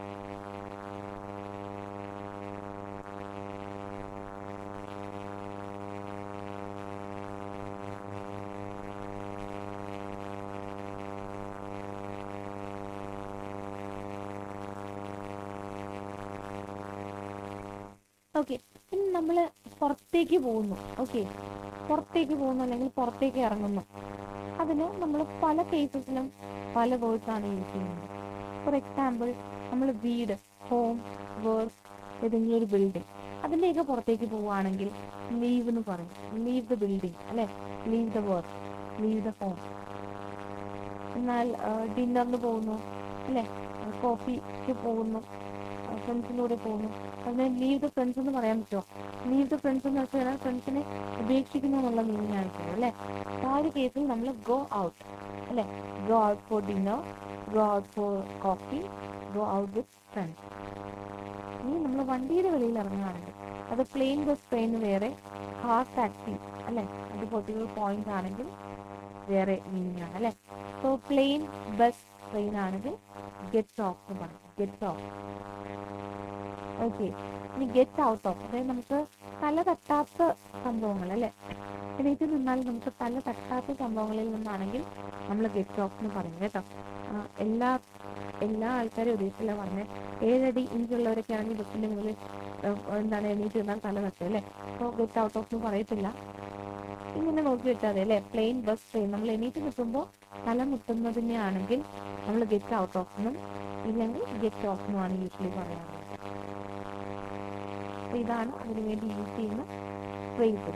ഓക്കെ ഇനി നമ്മൾ പുറത്തേക്ക് പോകുന്നു ഓക്കെ പുറത്തേക്ക് പോകുന്നു അല്ലെങ്കിൽ പുറത്തേക്ക് ഇറങ്ങുന്നു അതിന് നമ്മൾ പല കേസസിലും പല വേർഡ്സ് ആണ് യൂസ് ചെയ്യുന്നത് ഫോർ എക്സാമ്പിൾ നമ്മൾ വീട് ഹോം വർക്ക് ഏതെങ്കിലും ഒരു ബിൽഡിംഗ് അതിൻ്റെയൊക്കെ പുറത്തേക്ക് പോവുകയാണെങ്കിൽ ലീവ് എന്ന് പറയും ലീവ് ദ ബിൽഡിംഗ് അല്ലെ leave the work leave the home എന്നാൽ ഡിന്നറിന് പോകുന്നു അല്ലെ കോഫിക്ക് പോകുന്നു ഫ്രണ്ട്സിൻ്റെ കൂടെ പോകുന്നു അതിന് ലീവ് ദ ഫ്രണ്ട്സ് എന്ന് പറയാൻ പറ്റുമോ ലീവ് ദ ഫ്രണ്ട്സ് എന്ന് വെച്ചാൽ ഫ്രണ്ട്സിനെ ഉപേക്ഷിക്കുന്നു എന്നുള്ള മീനിങ് ആയിരിക്കും അല്ലെ അപ്പൊ ആ ഒരു കേസിൽ നമ്മൾ ഗോ ഔട്ട് അല്ലെ go out for dinner go out for coffee go out with friends ഇനി നമ്മൾ വണ്ടിയുടെ വെളിയിൽ ഇറങ്ങുകയാണെങ്കിൽ അത് പ്ലെയിൻ ബസ് ട്രെയിൻ വേറെ കാർ ടാക്സി അല്ലെ അത് പെർട്ടിക്കുലർ പോയിന്റ് ആണെങ്കിൽ വേറെ മീനിങ് ആണ് അല്ലെ സോ പ്ലെയിൻ ബസ് ട്രെയിൻ ആണെങ്കിൽ ഗെറ്റ് ഓഫ് എന്ന് പറയും ഗെറ്റ് ഓഫ് ഓക്കെ ഇനി ഗെറ്റ് ഔട്ട് ഓഫ് അതായത് നമുക്ക് തല തട്ടാത്ത സംഭവങ്ങൾ അല്ലെ എണീറ്റ് നിന്നാൽ നമുക്ക് തല തട്ടാത്ത സംഭവങ്ങളിൽ നിന്നാണെങ്കിൽ നമ്മൾ ഗെറ്റ് ഓഫ് എന്ന് പറയും കേട്ടോ ആ, എല്ലാ എല്ലാ ആൾക്കാരും ഉദ്ദേശിച്ചില്ല പറഞ്ഞത് ഏഴടി ഇഞ്ചുള്ളവരൊക്കെ ആണെങ്കിൽ ബസ്സിന്റെ മുകളിൽ ഏഹ്, എന്താണ് എണീറ്റ് നിന്നാൽ തല തട്ടും അല്ലെ അപ്പോൾ ഗെറ്റ് ഔട്ട് ഓഫ് എന്ന് പറയത്തില്ല ഇങ്ങനെ നോക്കി വെച്ചാൽ മതി അല്ലേ പ്ലെയിൻ ബസ് ട്രെയിൻ നമ്മൾ എണീറ്റ് നിൽക്കുമ്പോൾ തല മുട്ടുന്നതിനെ ആണെങ്കിൽ നമ്മൾ ഗെറ്റ് ഔട്ട് ഓഫ് എന്നും ഇല്ലെങ്കിൽ ഗെറ്റ് ഓഫ് എന്നുമാണ് യൂഷ്വലി പറയാറുള്ളത് അപ്പൊ ഇതാണ് അതിനു വേണ്ടി യൂസ് ചെയ്യുന്ന ഫ്രേസ്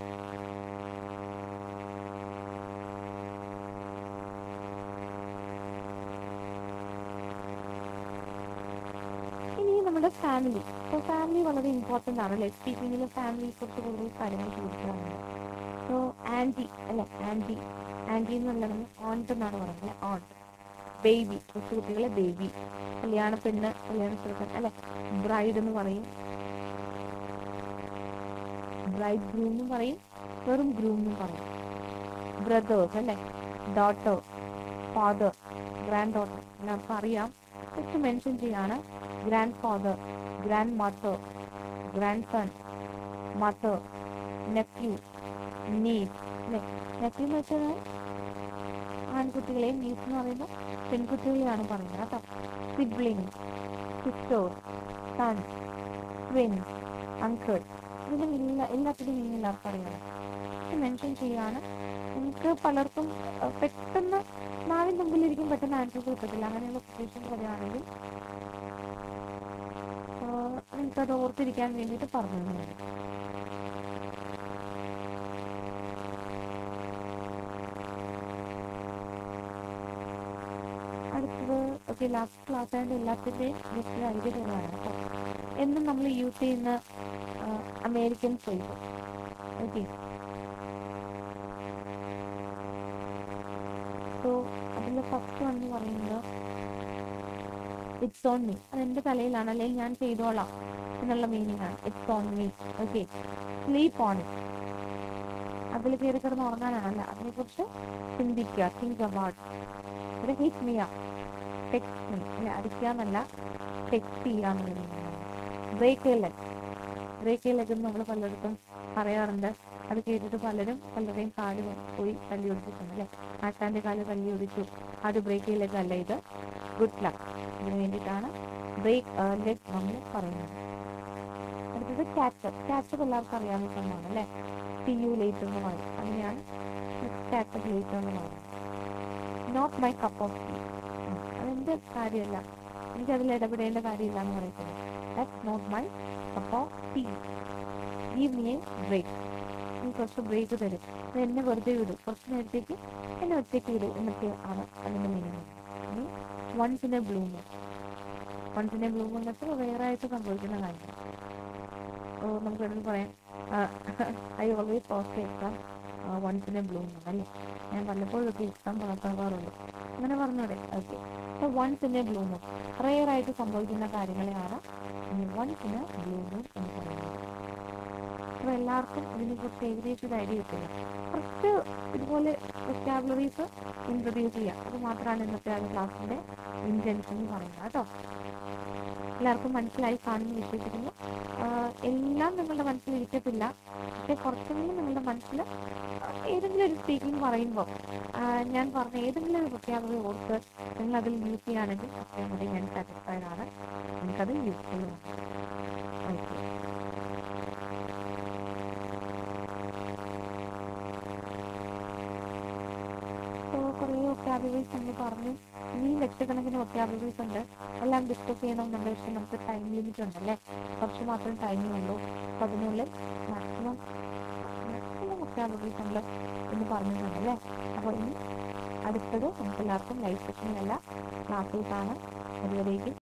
ഇനി നമ്മുടെ ഫാമിലി അപ്പോൾ ഫാമിലി വളരെ ഇമ്പോർട്ടൻ്റ് ആണ് അല്ലേ സ്പീക്കിങ്ങിൽ ഫാമിലി കുറച്ച് കൂടുതൽ കാര്യങ്ങൾ ചോദിക്കാറുണ്ട് സോ ആൻറ്റി അല്ലെ ആൻറ്റി ആൻറ്റി എന്നുള്ളത് ഓൺട്ട് എന്നാണ് പറയുന്നത് ഓൺ ബേബി കൊച്ചു കുട്ടികളെ ബേബി കല്യാണ പെണ്ണ് കല്യാണ ചെറുക്കൻ അല്ലെ ബ്രൈഡ് എന്ന് പറയും ബ്രൈഡ് ഗ്രൂം എന്ന് പറയും വെറും ഗ്രൂം എന്ന് പറയും ബ്രദേഴ്സ് അല്ലെ ഡോട്ടർ ഫാദർ ഗ്രാൻഡ് ഡോട്ടർ എല്ലാവർക്കും അറിയാം ജസ്റ്റ് മെൻഷൻ ചെയ്യാണ് grandfather grandmother grandson mother nephew niece അല്ലെ നെഫ്യൂ എന്ന് വെച്ചാൽ ആൺകുട്ടികളെയും നീസ് എന്ന് പറയുമ്പോൾ പെൺകുട്ടികളെയാണ് പറയുന്നത് കേട്ടോ sibling sister son twin uncle ഇതിന്റെ എല്ലാ എല്ലാത്തിനും മീനിങ് എല്ലാവർക്കും അറിയാം മെൻഷൻ ചെയ്യാണ് നമുക്ക് പലർക്കും അഹ് പെട്ടെന്ന് നാവിൻ മുമ്പിലിരിക്കും പെട്ടെന്ന് ആൻസർ കിട്ടത്തില്ല അങ്ങനെയുള്ള സിറ്റുവേഷൻസ് വരികയാണെങ്കിൽ നിങ്ങൾക്കത് ഓർത്തിരിക്കാൻ വേണ്ടിയിട്ട് പറഞ്ഞു തന്നതാണ്. അടുത്തത് ഓക്കെ ലാസ്റ്റ് ക്ലാസ് ആയതുകൊണ്ട് എല്ലാത്തിൻ്റെയും ജസ്റ്റ് ഐഡിയ തരുവാണ് കേട്ടോ എന്നും നമ്മൾ യൂസ് ചെയ്യുന്ന അമേരിക്കൻ ഫ്രേസ് ഓക്കെ സോ അതിൽ ഫസ്റ്റ് വൺ എന്ന് പറയുന്നത് ഇറ്റ്സ് ഓൺ മീ അത് എൻ്റെ തലയിലാണ് അല്ലെങ്കിൽ ഞാൻ ചെയ്തോളാം എന്നുള്ള മീനിങ് ആണ് it's on me okay sleep on it അതിൽ കയറി കിടന്ന് ഉറങ്ങാനാണല്ല അതിനെക്കുറിച്ച് ചിന്തിക്കുക തിങ്ക് അബൌട്ട് ഇവിടെ ഹിറ്റ് മിയ ടെക്സ്റ്റ് മീ അല്ലെ അടിക്കാന്നല്ല ടെക്സ്റ്റ് ചെയ്യാന്നുള്ള meaning break leg break leg എന്ന് നമ്മൾ പലയിടത്തും പറയാറുണ്ട് അത് കേട്ടിട്ട് പലരും പലരുടെയും കാല് പോയി തല്ലി ഒടിച്ചിട്ടുണ്ട് അല്ലെ ആട്ടാന്റെ കാല് തല്ലി ഒടിച്ചു അത് ബ്രേക്ക് ലെഗ് അല്ല ഇത് ഗുഡ് ലക്ക് ഇതിന് വേണ്ടിയിട്ടാണ് ബ്രേക്ക് ലെഗ് നമ്മൾ പറയുന്നത് അടുത്തത് ക്യാച്ചർ ക്യാച്ചർ എല്ലാവർക്കും അറിയാവുന്ന സംഭവമാണ് അല്ലെ ടി യു ലേറ്റ് എന്ന് പറയും അങ്ങനെയാണ് ക്യാച്ചർ ലേറ്റ് എന്ന് പറയുന്നത് not my cup of tea അതെന്റെ കാര്യമല്ല എനിക്ക് അതിൽ ഇടപെടേണ്ട കാര്യമില്ല എന്ന് പറയുന്നത് that's not my cup of tea give me a break നീ കുറച്ച് ബ്രേക്ക് തരും ഇത് എന്നെ വെറുതെ വിടും കുറച്ച് നേരത്തേക്ക് എന്നെ ഒറ്റയ്ക്ക് വിടും എന്നൊക്കെ ആണ് അതിന്റെ meaning once in a blue moon once in a blue moon എന്നൊക്കെ റെയറായിട്ട് സംഭവിക്കുന്ന കാര്യം ഓ നമുക്ക് വേണമെങ്കിൽ പറയാം I always post exam once in a blue moon അല്ലേ ഞാൻ വല്ലപ്പോഴും ഒക്കെ എക്സാം പാസ്സാവാറുള്ളൂ അങ്ങനെ പറഞ്ഞൂടെ ഓക്കെ അപ്പോൾ once in a blue moon rare ആയിട്ട് സംഭവിക്കുന്ന കാര്യങ്ങളെയാണ് വൺസ് ഇൻ എ ബ്ലൂം എന്ന് പറയുന്നത് അപ്പോൾ എല്ലാവർക്കും ഇതിനെക്കുറിച്ച് ഏകദേശം ഒരു ഐഡിയ കിട്ടില്ല കുറച്ച് ഇതുപോലെ വൊക്കാബുലറീസ് ഇൻട്രൊഡ്യൂസ് ചെയ്യാം അത് മാത്രമാണ് ഇന്നത്തെ ആ ക്ലാസ്സിന്റെ ഇന്റൻഷൻ എന്ന് പറയുന്നത് കേട്ടോ എല്ലാവർക്കും മനസ്സിലായി കാണുന്നു വിശ്വസിക്കുന്നു ആഹ് എല്ലാം നിങ്ങളുടെ മനസ്സിൽ ഇരിക്കത്തില്ല പക്ഷെ കുറച്ചെങ്കിലും നിങ്ങളുടെ മനസ്സിൽ ഏതെങ്കിലും ഒരു സ്പീക്കിംഗ് പറയുമ്പോൾ ഞാൻ പറഞ്ഞ ഏതെങ്കിലും ഒരു വൊക്കാബുലറി ഓർത്ത് നിങ്ങൾ അതിൽ യൂസ് ചെയ്യുകയാണെങ്കിൽ അത്രയും കൂടി ഞാൻ സാറ്റിസ്ഫൈഡ് ആണ് നിങ്ങൾക്കത് യൂസ്ഫുൾ ആണ് ഓക്കെ ഇപ്പോൾ കുറേ വൊക്കാബുലറീസ് നമ്മൾ പറഞ്ഞു ഇനിയും ലക്ഷക്കണക്കിന് വൊക്കാബുലറീസ് ഉണ്ട് എല്ലാം ഡിസ്കസ് ചെയ്യണമെന്നുണ്ട് പക്ഷെ നമുക്ക് ടൈം ലിമിറ്റ് ഉണ്ട് അല്ലേ കുറച്ച് മാത്രം ടൈമേ ഉള്ളൂ അപ്പം അതിനുള്ളിൽ മാക്സിമം മാക്സിമം വൊക്കാബുലറീസ് നമ്മൾ എന്ന് പറഞ്ഞിട്ടുണ്ട് അല്ലേ അപ്പോൾ ഇനി അടുത്തത് നമുക്ക് എല്ലാവർക്കും ലൈവ് സെഷനിലല്ല ക്ലാസ്സിൽ കാണാം അതുവരേക്കും